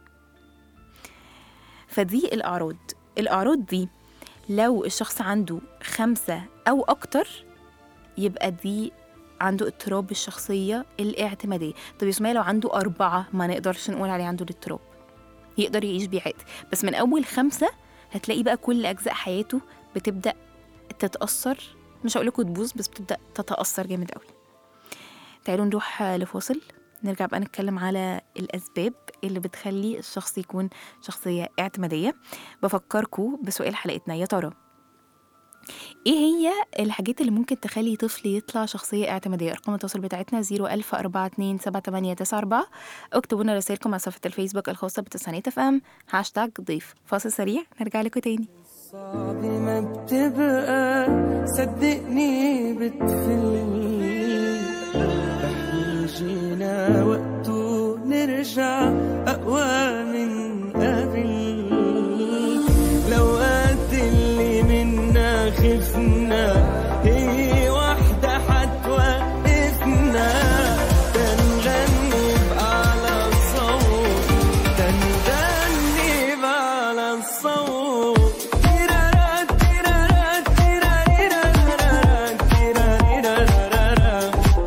فدي الأعراض الأعراض دي لو الشخص عنده خمسة أو أكتر يبقى دي عنده اضطراب الشخصية الاعتمادية طب يا سمية لو عنده أربعة ما نقدرش نقول عليه عنده الاضطراب يقدر يعيش بيه عادي بس من أول خمسة هتلاقي بقى كل أجزاء حياته بتبدأ تتأثر مش هقول لكم تبوظ بس بتبدأ تتأثر جامد قوي تعالوا نروح لفاصل نرجع بقى نتكلم على الأسباب اللي بتخلي الشخص يكون شخصية اعتمادية بفكركم بسؤال حلقتنا يا ترى ايه هي الحاجات اللي ممكن تخلي طفل يطلع شخصية اعتمادية ارقام التواصل بتاعتنا 010427894 اكتبوا لنا رسائلكم على صفحة الفيسبوك الخاصة بتسعينات اف ام هاشتاج ضيف فاصل سريع نرجع لكم تاني صعب ما بتبقى صدقني بتفل بحكي جينا وقته نرجع أقوى من وقفنا هي واحدة حتوقفنا تنغني بأعلى صوت تنغني بأعلى صوت تيرارا تيرارا تيراريرارارا تيراريرارارا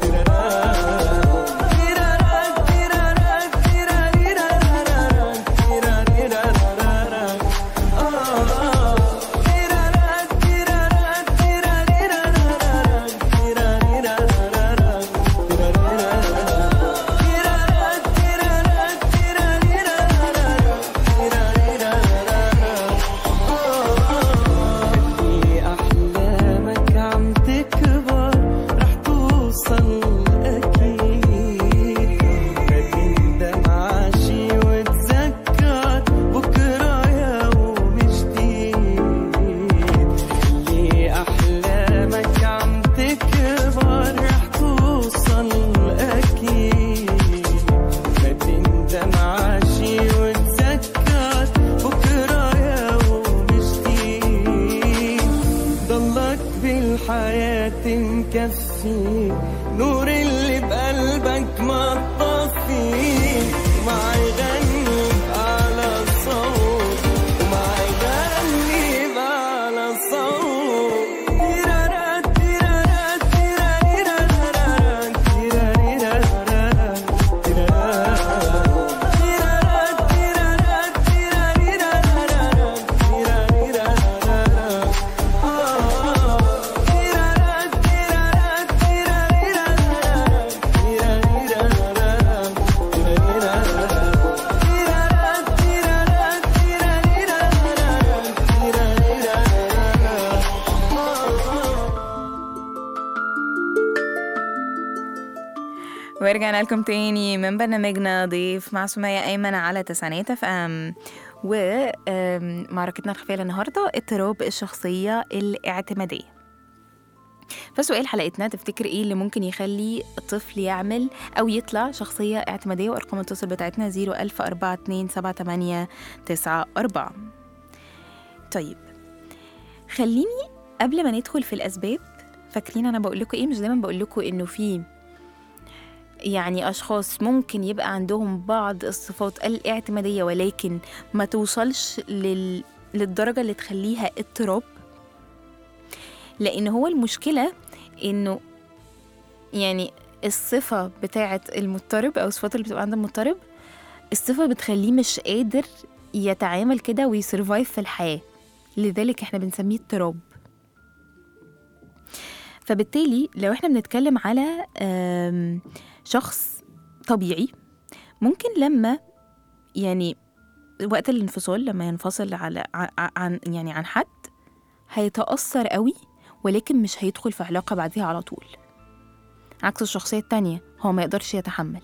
أحلامك عم تكبر رح توصل أكيد فتندم عاشي وتذكر بكرة يوم جديد اللي أحلامك عم تكبر رح توصل أكيد فتندم عاشي وتذكر بكرة يوم جديد ضلك بالحياة مكفي نور اللي بقلبك ما تطفي ما يغني بأعلى صوت وما يغني بأعلى صوت تيرارا تيرارا تيراريرارارا تيراريرارارا تيرارا تيرارا تيرارا تيراريرارارا تيراريرارارا ورجعنا لكم تاني من برنامجنا ضيف مع سمية أيمن على تسعينات اف ام ومعركتنا الخفية النهاردة اضطراب الشخصية الاعتمادية فسؤال حلقتنا تفتكر ايه اللي ممكن يخلي الطفل يعمل او يطلع شخصية اعتمادية وارقام التواصل بتاعتنا 010427894 طيب خليني قبل ما ندخل في الاسباب فاكرين انا بقول لكم ايه مش دايما بقول لكم انه في يعني أشخاص ممكن يبقى عندهم بعض الصفات الاعتمادية ولكن ما توصلش لل... للدرجة اللي تخليها اضطراب لأن هو المشكلة إنه يعني الصفة بتاعة المضطرب أو الصفات اللي بتبقى عند المضطرب الصفة بتخليه مش قادر يتعامل كده ويسرفايف في الحياة لذلك احنا بنسميه اضطراب فبالتالي لو احنا بنتكلم على آم، شخص طبيعي ممكن لما يعني وقت الانفصال لما ينفصل على ع- عن يعني عن حد هيتأثر قوي ولكن مش هيدخل في علاقة بعدها على طول عكس الشخصية التانية هو ما يقدرش يتحمل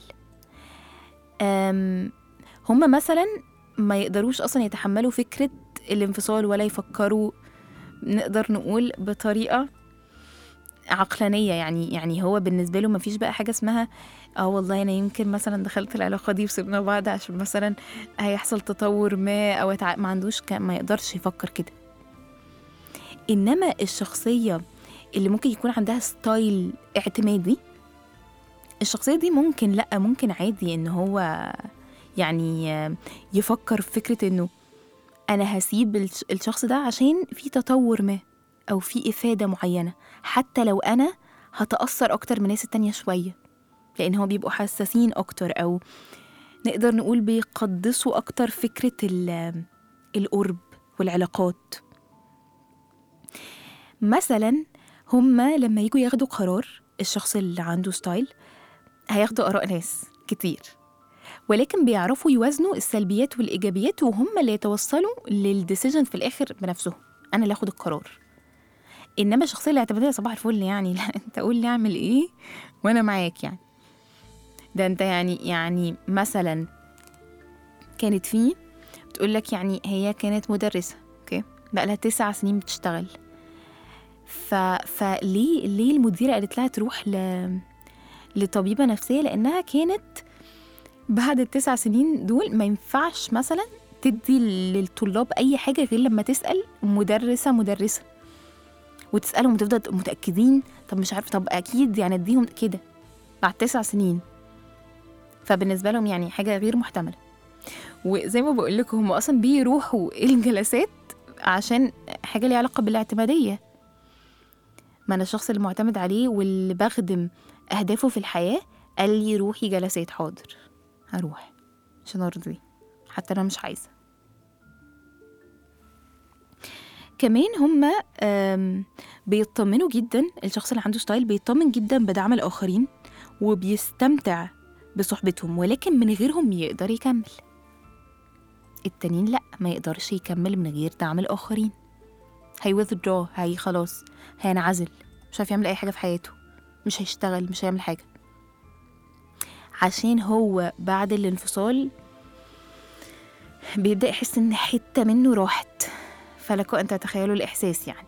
أم هما مثلا ما يقدروش أصلا يتحملوا فكرة الانفصال ولا يفكروا نقدر نقول بطريقة عقلانية يعني يعني هو بالنسبة له مفيش بقى حاجة اسمها اه والله انا يمكن مثلا دخلت العلاقة دي وسيبنا بعض عشان مثلا هيحصل تطور ما او اتع... ما عندوش ك... ما يقدرش يفكر كده انما الشخصية اللي ممكن يكون عندها ستايل اعتمادي الشخصية دي ممكن لأ ممكن عادي إن هو يعني يفكر في فكرة إنه أنا هسيب الش- الشخص ده عشان في تطور ما أو في إفادة معينة حتى لو أنا هتأثر أكتر من الناس التانية شوية لأن هو بيبقوا حساسين أكتر أو نقدر نقول بيقدسوا أكتر فكرة ال- القرب والعلاقات مثلا هما لما يجوا ياخدوا قرار الشخص اللي عنده ستايل هياخدوا آراء ناس كتير ولكن بيعرفوا يوازنوا السلبيات والإيجابيات وهم اللي يتوصلوا للديسيجن في الآخر بنفسهم أنا اللي آخد القرار إنما الشخصية الاعتمادية صباح الفل يعني لا أنت قول لي أعمل إيه وأنا معاك يعني ده أنت يعني يعني مثلا كانت في بتقول لك يعني هي كانت مدرسة أوكي بقى لها تسع سنين بتشتغل ف... فليه ليه المديرة قالت لها تروح ل... لطبيبة نفسية لأنها كانت بعد التسع سنين دول ما ينفعش مثلا تدي للطلاب أي حاجة غير لما تسأل مدرسة مدرسة وتسالهم وتفضل متاكدين طب مش عارف طب اكيد يعني اديهم كده بعد تسع سنين فبالنسبه لهم يعني حاجه غير محتمله وزي ما بقول لكم هم اصلا بيروحوا الجلسات عشان حاجه ليها علاقه بالاعتماديه ما انا الشخص اللي معتمد عليه واللي بخدم اهدافه في الحياه قال لي روحي جلسات حاضر هروح عشان ارضيه حتى انا مش عايزه كمان هم بيطمنوا جدا الشخص اللي عنده ستايل بيطمن جدا بدعم الاخرين وبيستمتع بصحبتهم ولكن من غيرهم يقدر يكمل التانيين لا ما يقدرش يكمل من غير دعم الاخرين هي withdraw هي خلاص هينعزل مش عارف يعمل اي حاجه في حياته مش هيشتغل مش هيعمل حاجه عشان هو بعد الانفصال بيبدا يحس ان حته منه راحت فلكم ان تتخيلوا الاحساس يعني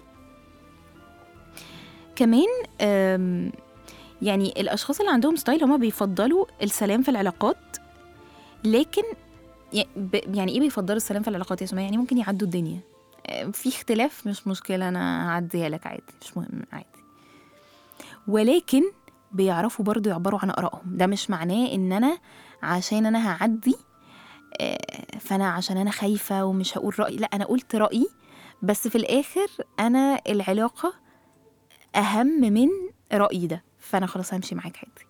كمان أم، يعني الاشخاص اللي عندهم ستايل هما بيفضلوا السلام في العلاقات لكن ي- ب- يعني ايه بيفضلوا السلام في العلاقات يا سمية يعني ممكن يعدوا الدنيا أه، في اختلاف مش مشكله انا هعديها لك عادي مش مهم عادي ولكن بيعرفوا برضو يعبروا عن ارائهم ده مش معناه ان انا عشان انا هعدي آه، فانا عشان انا خايفه ومش هقول رايي لا انا قلت رايي بس في الاخر انا العلاقه اهم من رايي ده فانا خلاص همشي معاك عادي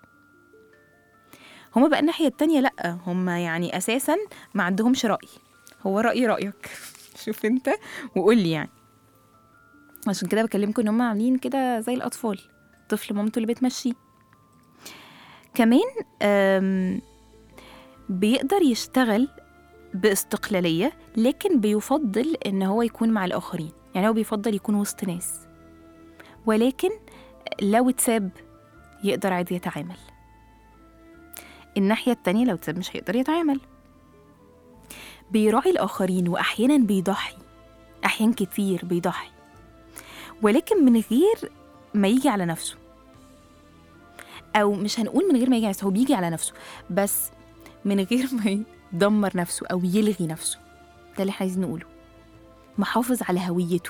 هما بقى الناحيه التانية لا هما يعني اساسا ما عندهمش راي هو رايي رايك شوف انت وقول لي يعني عشان كده بكلمكم ان هما عاملين كده زي الاطفال طفل مامته اللي بتمشيه كمان آم، بيقدر يشتغل باستقلالية لكن بيفضل إن هو يكون مع الآخرين يعني هو بيفضل يكون وسط ناس ولكن لو اتساب يقدر عادي يتعامل الناحية التانية لو اتساب مش هيقدر يتعامل بيراعي الآخرين وأحيانا بيضحي أحيان كتير بيضحي ولكن من غير ما يجي على نفسه أو مش هنقول من غير ما يجي على نفسه هو بيجي على نفسه بس من غير ما يدمر نفسه أو يلغي نفسه ده اللي احنا عايزين نقوله محافظ على هويته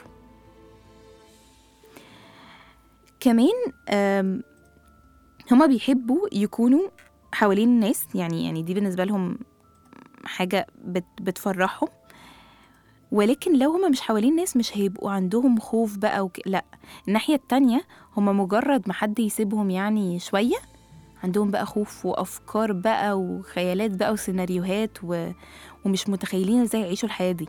كمان آم، هما بيحبوا يكونوا حوالين الناس يعني يعني دي بالنسبة لهم حاجة بت بتفرحهم ولكن لو هما مش حوالين ناس مش هيبقوا عندهم خوف بقى وك... لا الناحية التانية هما مجرد ما حد يسيبهم يعني شوية عندهم بقى خوف وأفكار بقى وخيالات بقى وسيناريوهات و... ومش متخيلين ازاي يعيشوا الحياة دي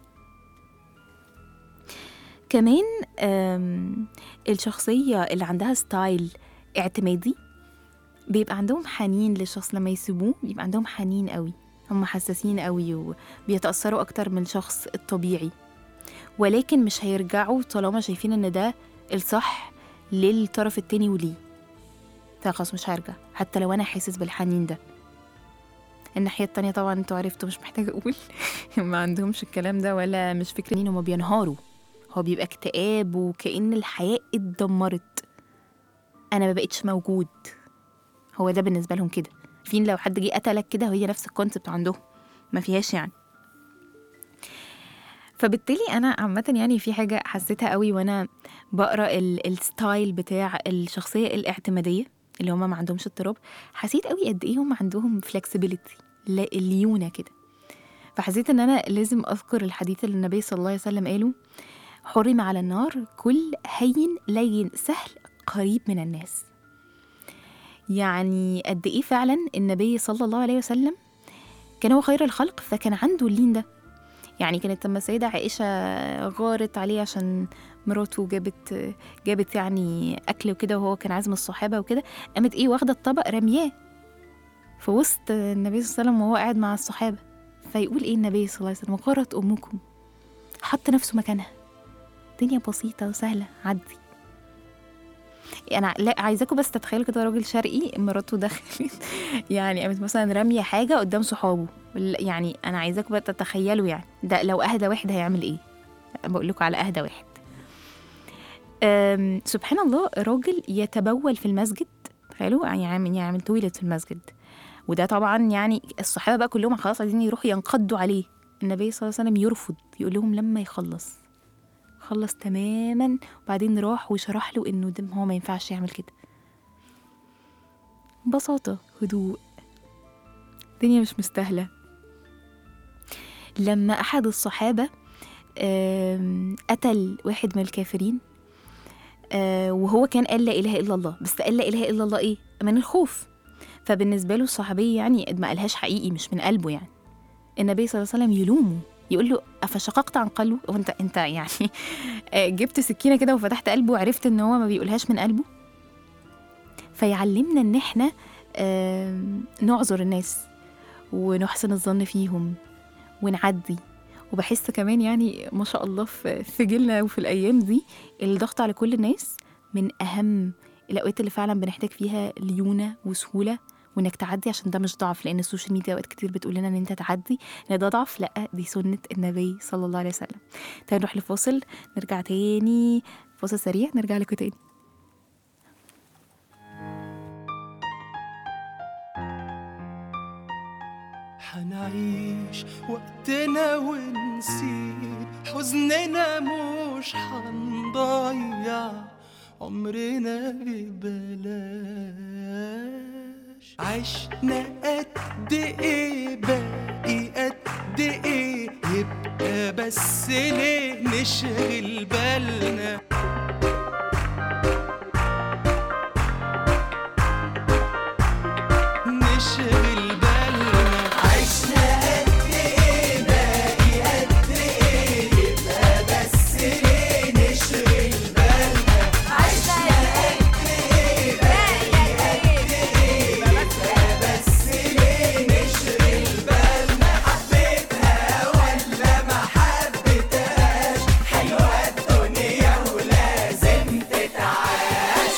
كمان آم، الشخصية اللي عندها ستايل اعتمادي بيبقى عندهم حنين للشخص لما يسيبوه بيبقى عندهم حنين قوي هم حساسين قوي وبيتأثروا أكتر من الشخص الطبيعي ولكن مش هيرجعوا طالما شايفين إن ده الصح للطرف التاني وليه فخلاص مش هرجع حتى لو أنا حاسس بالحنين ده الناحية التانية طبعا انتوا عرفتوا مش محتاجة أقول ما عندهمش الكلام ده ولا مش فكرة إن هما بينهاروا هو بيبقى اكتئاب وكأن الحياة اتدمرت أنا ما بقتش موجود هو ده بالنسبة لهم كده فين لو حد جه قتلك كده وهي نفس الكونسبت عندهم ما فيهاش يعني فبالتالي انا عامه يعني في حاجه حسيتها قوي وانا بقرا ال- الستايل بتاع الشخصيه الاعتماديه اللي هم ما عندهمش اضطراب حسيت قوي قد ايه هم عندهم فلكسبيليتي ليونه كده فحسيت ان انا لازم اذكر الحديث اللي النبي صلى الله عليه وسلم قاله حرم على النار كل هين لين سهل قريب من الناس يعني قد ايه فعلا النبي صلى الله عليه وسلم كان هو خير الخلق فكان عنده اللين ده يعني كانت لما السيدة عائشة غارت عليه عشان مراته جابت جابت يعني أكل وكده وهو كان عازم الصحابة وكده قامت إيه واخدة الطبق رمياه في وسط النبي صلى الله عليه وسلم وهو قاعد مع الصحابة فيقول إيه النبي صلى الله عليه وسلم غارت أمكم حط نفسه مكانها الدنيا بسيطة وسهلة عدي انا لا عايزاكم بس تتخيلوا كده راجل شرقي مراته دخلت يعني قامت مثلا راميه حاجه قدام صحابه لا، يعني انا عايزاكم بقى تتخيلوا يعني ده لو اهدى واحد هيعمل ايه بقول لكم على اهدى واحد أم، سبحان الله راجل يتبول في المسجد تخيلوا يعني يعمل يعمل تويلت في المسجد وده طبعا يعني الصحابه بقى كلهم خلاص عايزين يروحوا ينقضوا عليه النبي صلى الله عليه وسلم يرفض يقول لهم لما يخلص خلص تماما وبعدين راح وشرح له انه ده هو ما ينفعش يعمل كده بساطة هدوء الدنيا مش مستاهلة لما أحد الصحابة آم، قتل واحد من الكافرين آه، وهو كان قال لا إله إلا الله بس قال لا إله إلا الله إيه؟ من الخوف فبالنسبة له الصحابي يعني ما قالهاش حقيقي مش من قلبه يعني النبي صلى الله عليه وسلم يلومه يقول له أفشققت عن قلبه وانت انت يعني آه، جبت سكينة كده وفتحت قلبه وعرفت ان هو ما بيقولهاش من قلبه فيعلمنا ان احنا آم، نعذر الناس ونحسن الظن فيهم ونعدي وبحس كمان يعني ما شاء الله في في جيلنا وفي الايام دي الضغط على كل الناس من اهم الاوقات اللي فعلا بنحتاج فيها ليونه وسهوله وانك تعدي عشان ده مش ضعف لان السوشيال ميديا اوقات كتير بتقول لنا ان انت تعدي ان ده ضعف لا دي سنه النبي صلى الله عليه وسلم تعالوا نروح لفاصل نرجع تاني فاصل سريع نرجع لكم تاني حنعيش وقتنا ونسيب حزننا مش حنضيع عمرنا ببلاش عشنا قد ايه باقي قد ايه يبقى بس ليه نشغل بالنا نشغل بالنا عشنا قد ايه باقي قد ايه يبقى بس ليه نشغل بالنا عشنا قد ايه باقي قد ايه يبقى بس ليه نشغل بالنا حبيتها ولا ما حبيتهاش حلوة الدنيا ولازم تتعاش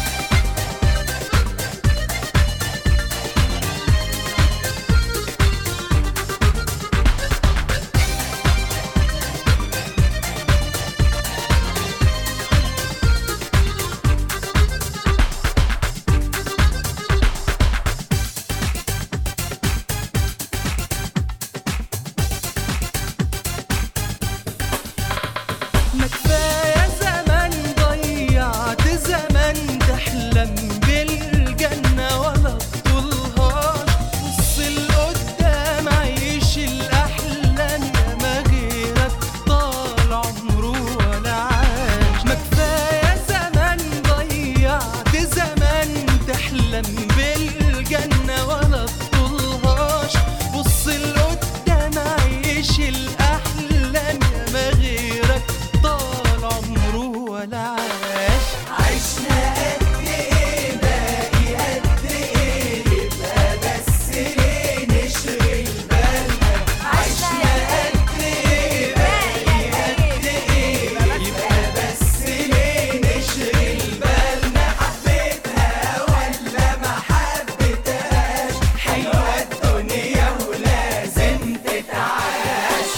ما كفاية زمان ضيعت زمان تحلم بالجنة ولا تطولهاش بص لقدام عيش الأحلام يا ما غيرك طال عمره ولا عاش ما كفاية زمان ضيعت زمان تحلم بالجنة ولا تطولهاش بص لقدام عيش الأحلام يا ما غيرك طال عمره ولا عاش عشنا قد ايه باقي قد ايه يبقى بس ليه نشغل بالنا عشنا قد ايه باقي قد ايه يبقى بس ليه نشغل بالنا حبيتها ولا ما حبيتهاش حلوة الدنيا ولازم تتعاش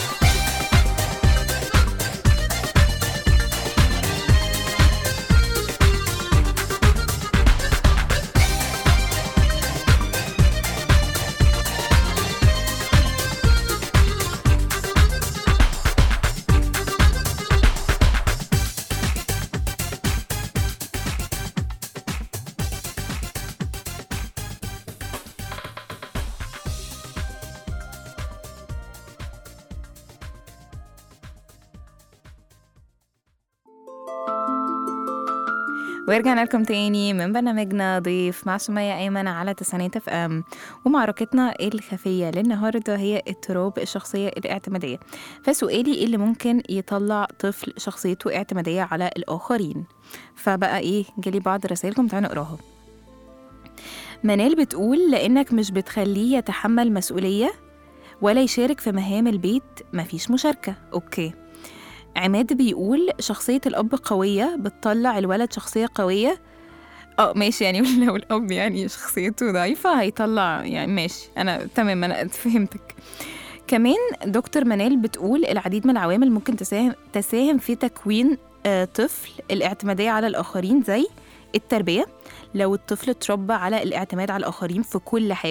ورجعنا لكم تاني من برنامجنا ضيف مع سمية أيمن على تسعينات اف ام ومعركتنا الخفية للنهاردة هي اضطراب الشخصية الاعتمادية فسؤالي إيه اللي ممكن يطلع طفل شخصيته اعتمادية على الآخرين فبقى إيه جالي بعض رسائلكم تعالوا نقراها منال بتقول لأنك مش بتخليه يتحمل مسؤولية ولا يشارك في مهام البيت مفيش مشاركة أوكي عماد بيقول شخصية الأب قوية بتطلع الولد شخصية قوية اه ماشي يعني لو الأب يعني شخصيته ضعيفة هيطلع يعني ماشي أنا تمام أنا فهمتك كمان دكتور منال بتقول العديد من العوامل ممكن تساهم, تساهم في تكوين آه، طفل الاعتمادية على الآخرين زي التربية لو الطفل اتربى على الاعتماد على الآخرين في كل حاجة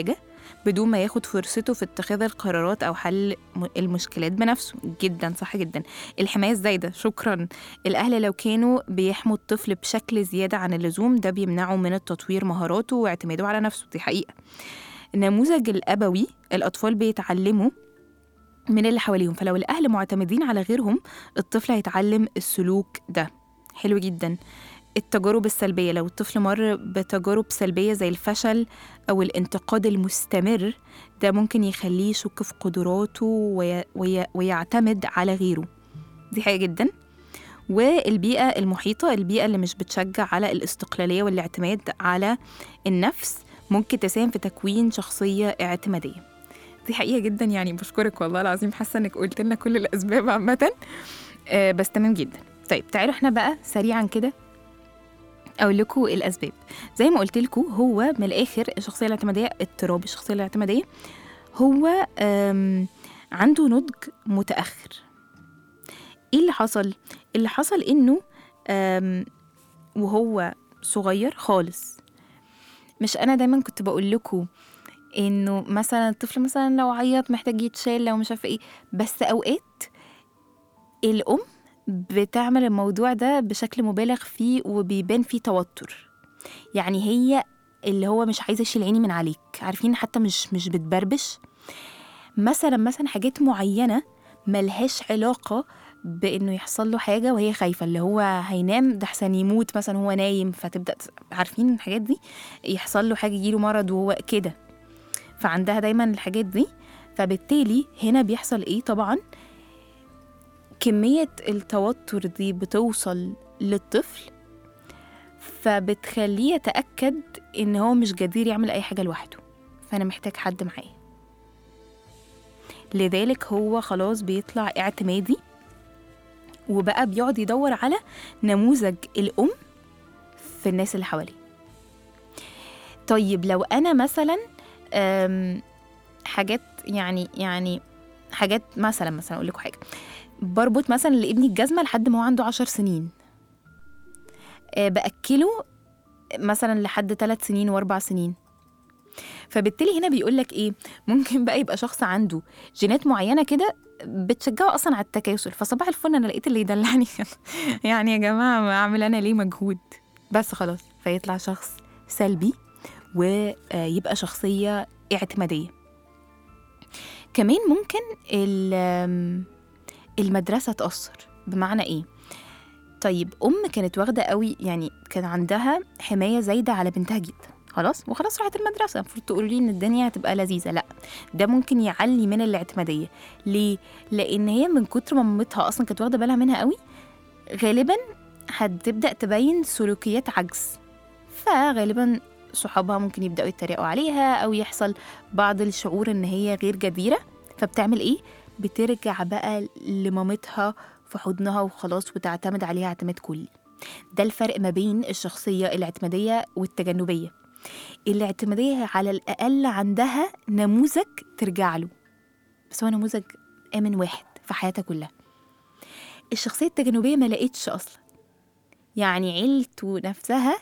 بدون ما ياخد فرصته في اتخاذ القرارات أو حل م- المشكلات بنفسه جدا صح جدا الحماية الزايدة شكرا الأهل لو كانوا بيحموا الطفل بشكل زيادة عن اللزوم ده بيمنعه من التطوير مهاراته واعتماده على نفسه دي حقيقة النموذج الأبوي الأطفال بيتعلموا من اللي حواليهم فلو الأهل معتمدين على غيرهم الطفل هيتعلم السلوك ده حلو جدا التجارب السلبية لو الطفل مر بتجارب سلبية زي الفشل أو الانتقاد المستمر ده ممكن يخليه يشك في قدراته وي... وي... ويعتمد على غيره دي حاجة جدا والبيئة المحيطة البيئة اللي مش بتشجع على الاستقلالية والاعتماد على النفس ممكن تساهم في تكوين شخصية اعتمادية دي حقيقة جدا يعني بشكرك والله العظيم حاسة انك قلت لنا كل الأسباب عامة آه بس تمام جدا طيب تعالوا احنا بقى سريعا كده اقول لكم الاسباب زي ما قلت لكم هو من الاخر الشخصيه الاعتماديه اضطراب الشخصيه الاعتماديه هو آم، عنده نضج متاخر ايه اللي حصل اللي حصل انه آم، وهو صغير خالص مش انا دايما كنت بقول لكم انه مثلا الطفل مثلا لو عيط محتاج يتشال لو مش عارفه ايه بس اوقات الام بتعمل الموضوع ده بشكل مبالغ فيه وبيبان فيه توتر يعني هي اللي هو مش عايزه اشيل عيني من عليك عارفين حتى مش مش بتبربش مثلا مثلا حاجات معينه ملهاش علاقه بانه يحصل له حاجه وهي خايفه اللي هو هينام ده احسن يموت مثلا هو نايم فتبدا تس- عارفين الحاجات دي يحصل له حاجه يجيله مرض وهو كده فعندها دايما الحاجات دي فبالتالي هنا بيحصل ايه طبعا كمية التوتر دي بتوصل للطفل فبتخليه يتأكد إن هو مش جدير يعمل أي حاجة لوحده فأنا محتاج حد معايا لذلك هو خلاص بيطلع اعتمادي وبقى بيقعد يدور على نموذج الأم في الناس اللي حواليه طيب لو أنا مثلا أم، حاجات يعني يعني حاجات مثلا مثلا أقول لكم حاجة بربط مثلا لابني الجزمة لحد ما هو عنده عشر سنين آه، بأكله مثلا لحد ثلاث سنين وأربع سنين فبالتالي هنا بيقول لك ايه ممكن بقى يبقى شخص عنده جينات معينه كده بتشجعه اصلا على التكاسل فصباح الفل انا لقيت اللي يدلعني يعني يا جماعه ما اعمل انا ليه مجهود بس خلاص فيطلع شخص سلبي ويبقى شخصيه اعتماديه كمان ممكن ال- المدرسه تاثر بمعنى ايه طيب ام كانت واخده قوي يعني كان عندها حمايه زايده على بنتها جدا خلاص وخلاص راحت المدرسه المفروض تقولوا لي ان الدنيا هتبقى لذيذه لا ده ممكن يعلي من الاعتماديه ليه لان هي من كتر ما مامتها اصلا كانت واخده بالها منها قوي غالبا هتبدا تبين سلوكيات عجز فغالبا صحابها ممكن يبداوا يتريقوا عليها او يحصل بعض الشعور ان هي غير جديره فبتعمل ايه بترجع بقى لمامتها في حضنها وخلاص وتعتمد عليها اعتماد كلي ده الفرق ما بين الشخصيه الاعتماديه والتجنبيه الاعتماديه على الاقل عندها نموذج ترجع له بس هو نموذج امن واحد في حياتها كلها الشخصيه التجنبيه ما لقيتش اصلا يعني عيلته نفسها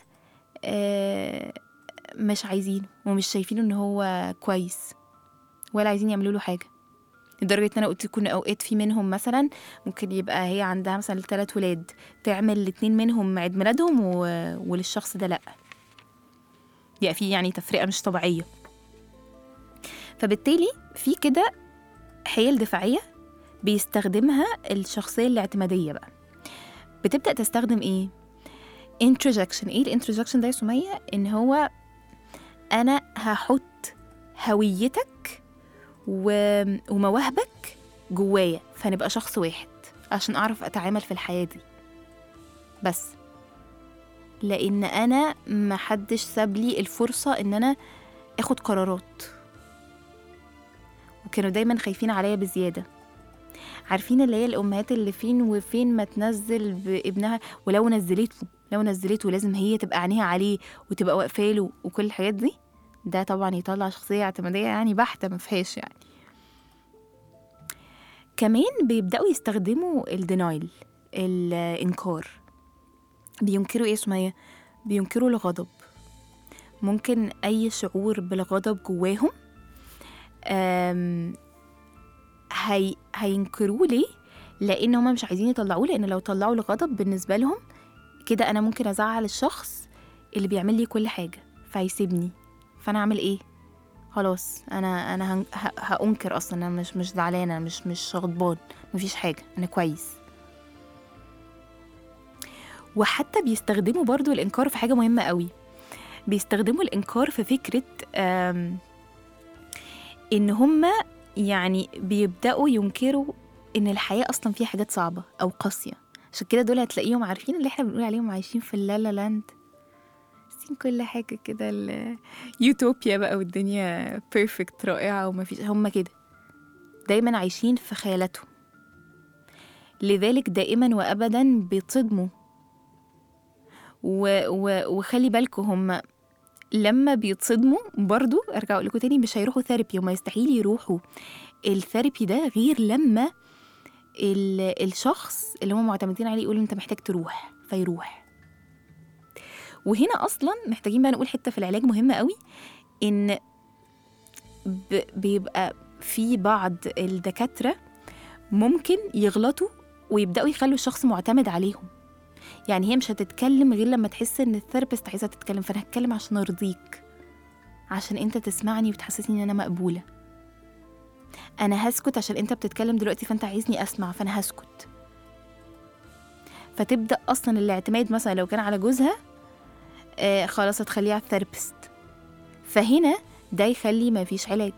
آه، مش عايزينه ومش شايفينه ان هو كويس ولا عايزين يعملوا له حاجه لدرجه ان انا قلت لكم ان اوقات في منهم مثلا ممكن يبقى هي عندها مثلا ثلاث ولاد تعمل الاتنين منهم عيد ميلادهم و... وللشخص ده لا يبقى في يعني تفرقه مش طبيعيه فبالتالي في كده حيل دفاعيه بيستخدمها الشخصيه الاعتماديه بقى بتبدا تستخدم ايه introjection ايه الانتروجكشن ده يا سميه ان هو انا هحط هويتك و... ومواهبك جوايا فنبقى شخص واحد عشان اعرف اتعامل في الحياه دي بس لان انا محدش ساب لي الفرصه ان انا اخد قرارات وكانوا دايما خايفين عليا بزياده عارفين اللي هي الامهات اللي فين وفين ما تنزل بابنها ولو نزلته لو نزلته لازم هي تبقى عينيها عليه وتبقى واقفه له وكل الحاجات دي ده طبعا يطلع شخصيه اعتماديه يعني بحته ما فيهاش يعني كمان بيبداوا يستخدموا الدينايل الانكار بينكروا ايه سمية بينكروا الغضب ممكن اي شعور بالغضب جواهم أم، هي هينكروه ليه لان هما مش عايزين يطلعوه لان لو طلعوا الغضب بالنسبه لهم كده انا ممكن ازعل الشخص اللي بيعمل لي كل حاجه فهيسيبني فانا اعمل ايه خلاص انا انا هن- ه- هانكر اصلا انا مش مش زعلانه مش مش غضبان مفيش حاجه انا كويس وحتى بيستخدموا برضو الانكار في حاجه مهمه قوي بيستخدموا الانكار في فكره آم، ان هما يعني بيبداوا ينكروا ان الحياه اصلا فيها حاجات صعبه او قاسيه عشان كده دول هتلاقيهم عارفين اللي احنا بنقول عليهم عايشين في اللالا لاند حاسين كل حاجه كده ال- يوتوبيا بقى والدنيا بيرفكت رائعه ومفيش هم كده دايما عايشين في خيالاتهم لذلك دائما وابدا بيتصدموا و... و... وخلي بالكم هم لما بيتصدموا برضو ارجع اقول لكم تاني مش هيروحوا ثيرابي هم يستحيل يروحوا الثيرابي ده غير لما ال... الشخص اللي هم معتمدين عليه يقول انت محتاج تروح فيروح وهنا اصلا محتاجين بقى نقول حته في العلاج مهمه قوي ان ب... بيبقى في بعض الدكاتره ممكن يغلطوا ويبداوا يخلوا الشخص معتمد عليهم يعني هي مش هتتكلم غير لما تحس ان الثيرابيست عايزه تتكلم فانا هتكلم عشان ارضيك عشان انت تسمعني وتحسسني ان انا مقبوله انا هسكت عشان انت بتتكلم دلوقتي فانت عايزني اسمع فانا هسكت فتبدا اصلا الاعتماد مثلا لو كان على جوزها آه خلاص هتخليه على الثيرابيست فهنا ده يخلي ما فيش علاج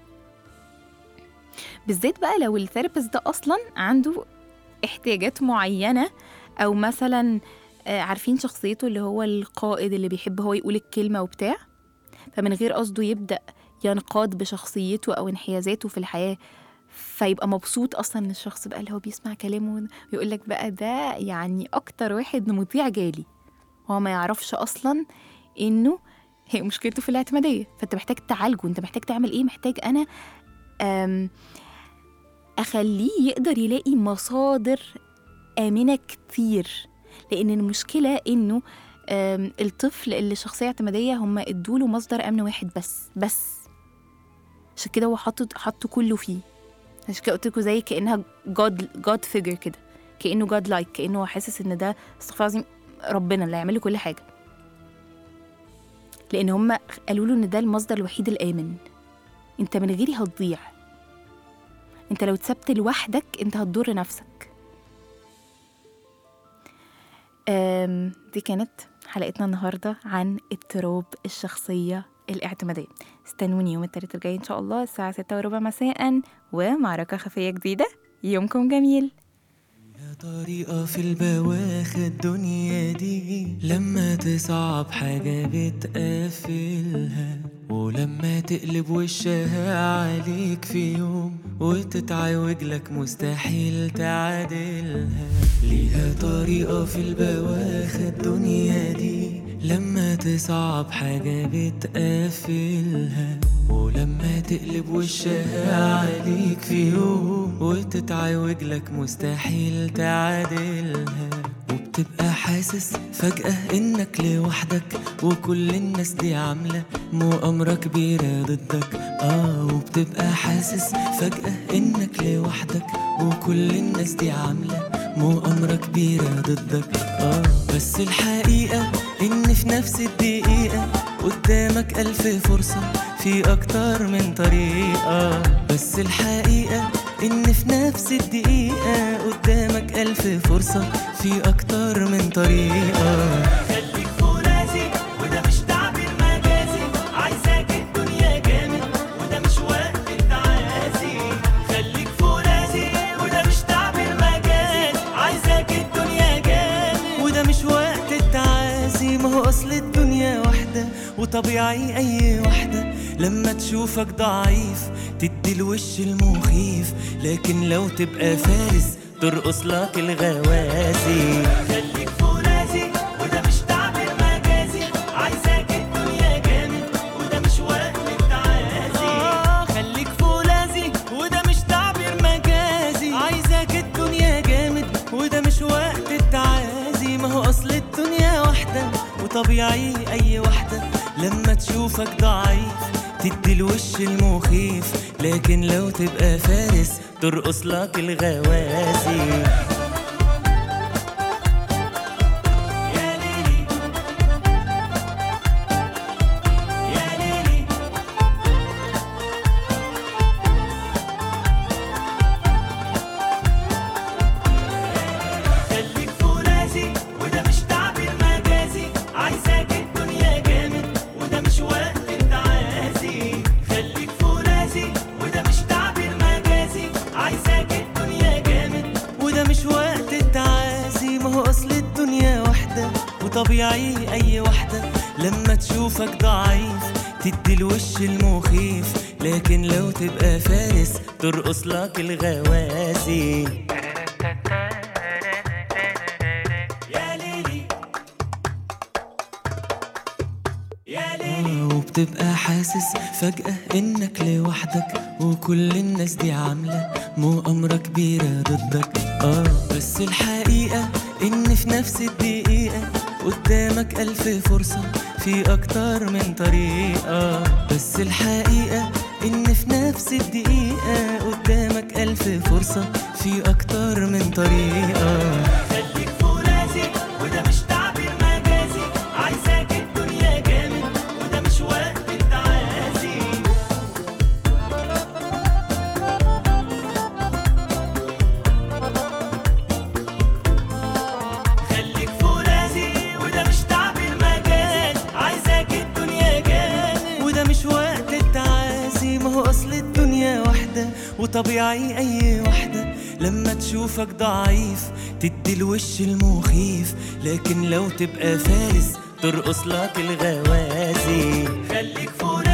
بالذات بقى لو الثيرابيست ده اصلا عنده احتياجات معينه او مثلا آه، عارفين شخصيته اللي هو القائد اللي بيحب هو يقول الكلمه وبتاع فمن غير قصده يبدا ينقاد بشخصيته او انحيازاته في الحياه فيبقى مبسوط اصلا ان الشخص بقى اللي هو بيسمع كلامه ويقول لك بقى ده يعني اكتر واحد مطيع جالي هو ما يعرفش اصلا انه هي مشكلته في الاعتماديه فانت محتاج تعالجه انت محتاج تعمل ايه محتاج انا أم اخليه يقدر يلاقي مصادر آمنة كتير لأن المشكلة إنه آم، الطفل اللي شخصية اعتمادية هم ادوله مصدر أمن واحد بس بس عشان كده هو حاطط حطه كله فيه عشان كده قلت لكم زي كأنها جاد جاد فيجر كده كأنه جاد لايك كأنه هو حاسس إن ده استغفر الله العظيم ربنا اللي هيعمل له كل حاجة لأن هم قالوا له إن ده المصدر الوحيد الآمن أنت من غيري هتضيع أنت لو اتسبت لوحدك أنت هتضر نفسك أم، دي كانت حلقتنا النهاردة عن اضطراب الشخصية الاعتمادية استنوني يوم التلاتة الجاي إن شاء الله الساعة ستة وربع مساء ومعركة خفية جديدة يومكم جميل يا طريقة في البواخة الدنيا دي لما تصعب حاجة بتقفلها ولما تقلب وشها عليك في يوم وتتعوج لك مستحيل تعادلها ليها طريقة في البواخة الدنيا دي لما تصعب حاجة بتقفلها ولما تقلب وشها عليك في يوم وتتعوج لك مستحيل تعادلها وبتبقى حاسس فجأة إنك لوحدك وكل الناس دي عاملة مؤامرة كبيرة ضدك آه وبتبقى حاسس فجأة إنك لوحدك وكل الناس دي عاملة مؤامرة كبيرة ضدك آه بس الحقيقة إن في نفس الدقيقة قدامك ألف فرصة في أكتر من طريقة بس الحقيقة إن في نفس الدقيقة قدامك ألف فرصة في أكتر من طريقة خليك فرازي وده مش تعبير مجازي عايزاك الدنيا جامد وده مش وقت التعازي خليك فرازي وده مش تعبير مجازي عايزاك الدنيا جامد وده مش وقت التعازي ما هو أصل الدنيا واحدة وطبيعي أي واحدة لما تشوفك ضعيف تدي الوش المخيف لكن لو تبقى فارس ترقص لك الغوازي خليك فرازي وده مش تعبير مجازي عايزاك الدنيا جامد وده مش وقت التعازي آه خليك فولاذي وده مش تعبير مجازي عايزاك الدنيا جامد وده مش وقت التعازي ما هو اصل الدنيا واحدة وطبيعي اي واحدة لما تشوفك ضعيف تدي الوش المخيف لكن لو تبقى فارس ترقص لك الغوازي يا ليلي يا ليلي خليك فرازي وده مش تعبير مجازي عايزاك الدنيا جامد وده مش وقت التعازي خليك فرازي وده مش تعبير مجازي عايزاك الدنيا جامد وده مش وقت التعازي ما هو اصل الدنيا واحدة وطبيعي اي واحدة لما تشوفك ضعيف تدي الوش المخيف لكن لو تبقى فارس ترقص لك الغوازي يا ليلي يا ليلي وبتبقى حاسس فجأة إنك لوحدك وكل الناس دي عاملة مؤامرة كبيرة ضدك آه بس الحقيقة إن في نفس الدقيقة قدامك ألف فرصة في أكتر من طريقة بس الحقيقة إن في نفس الدقيقة قدامك ألف فرصة في أكتر من طريقة خليك فرازي وده مش تعبير مجازي عايزاك الدنيا جامد وده مش وقت التعازي خليك فرازي وده مش تعبير مجاز عايزاك الدنيا جامد وده مش وقت التعازي ما هو اصل الدنيا واحدة وطبيعي اي واحدة لما تشوفك ضعيف تدي الوش المخيف لكن لو تبقى فارس ترقص لك الغوازي خليك فرازي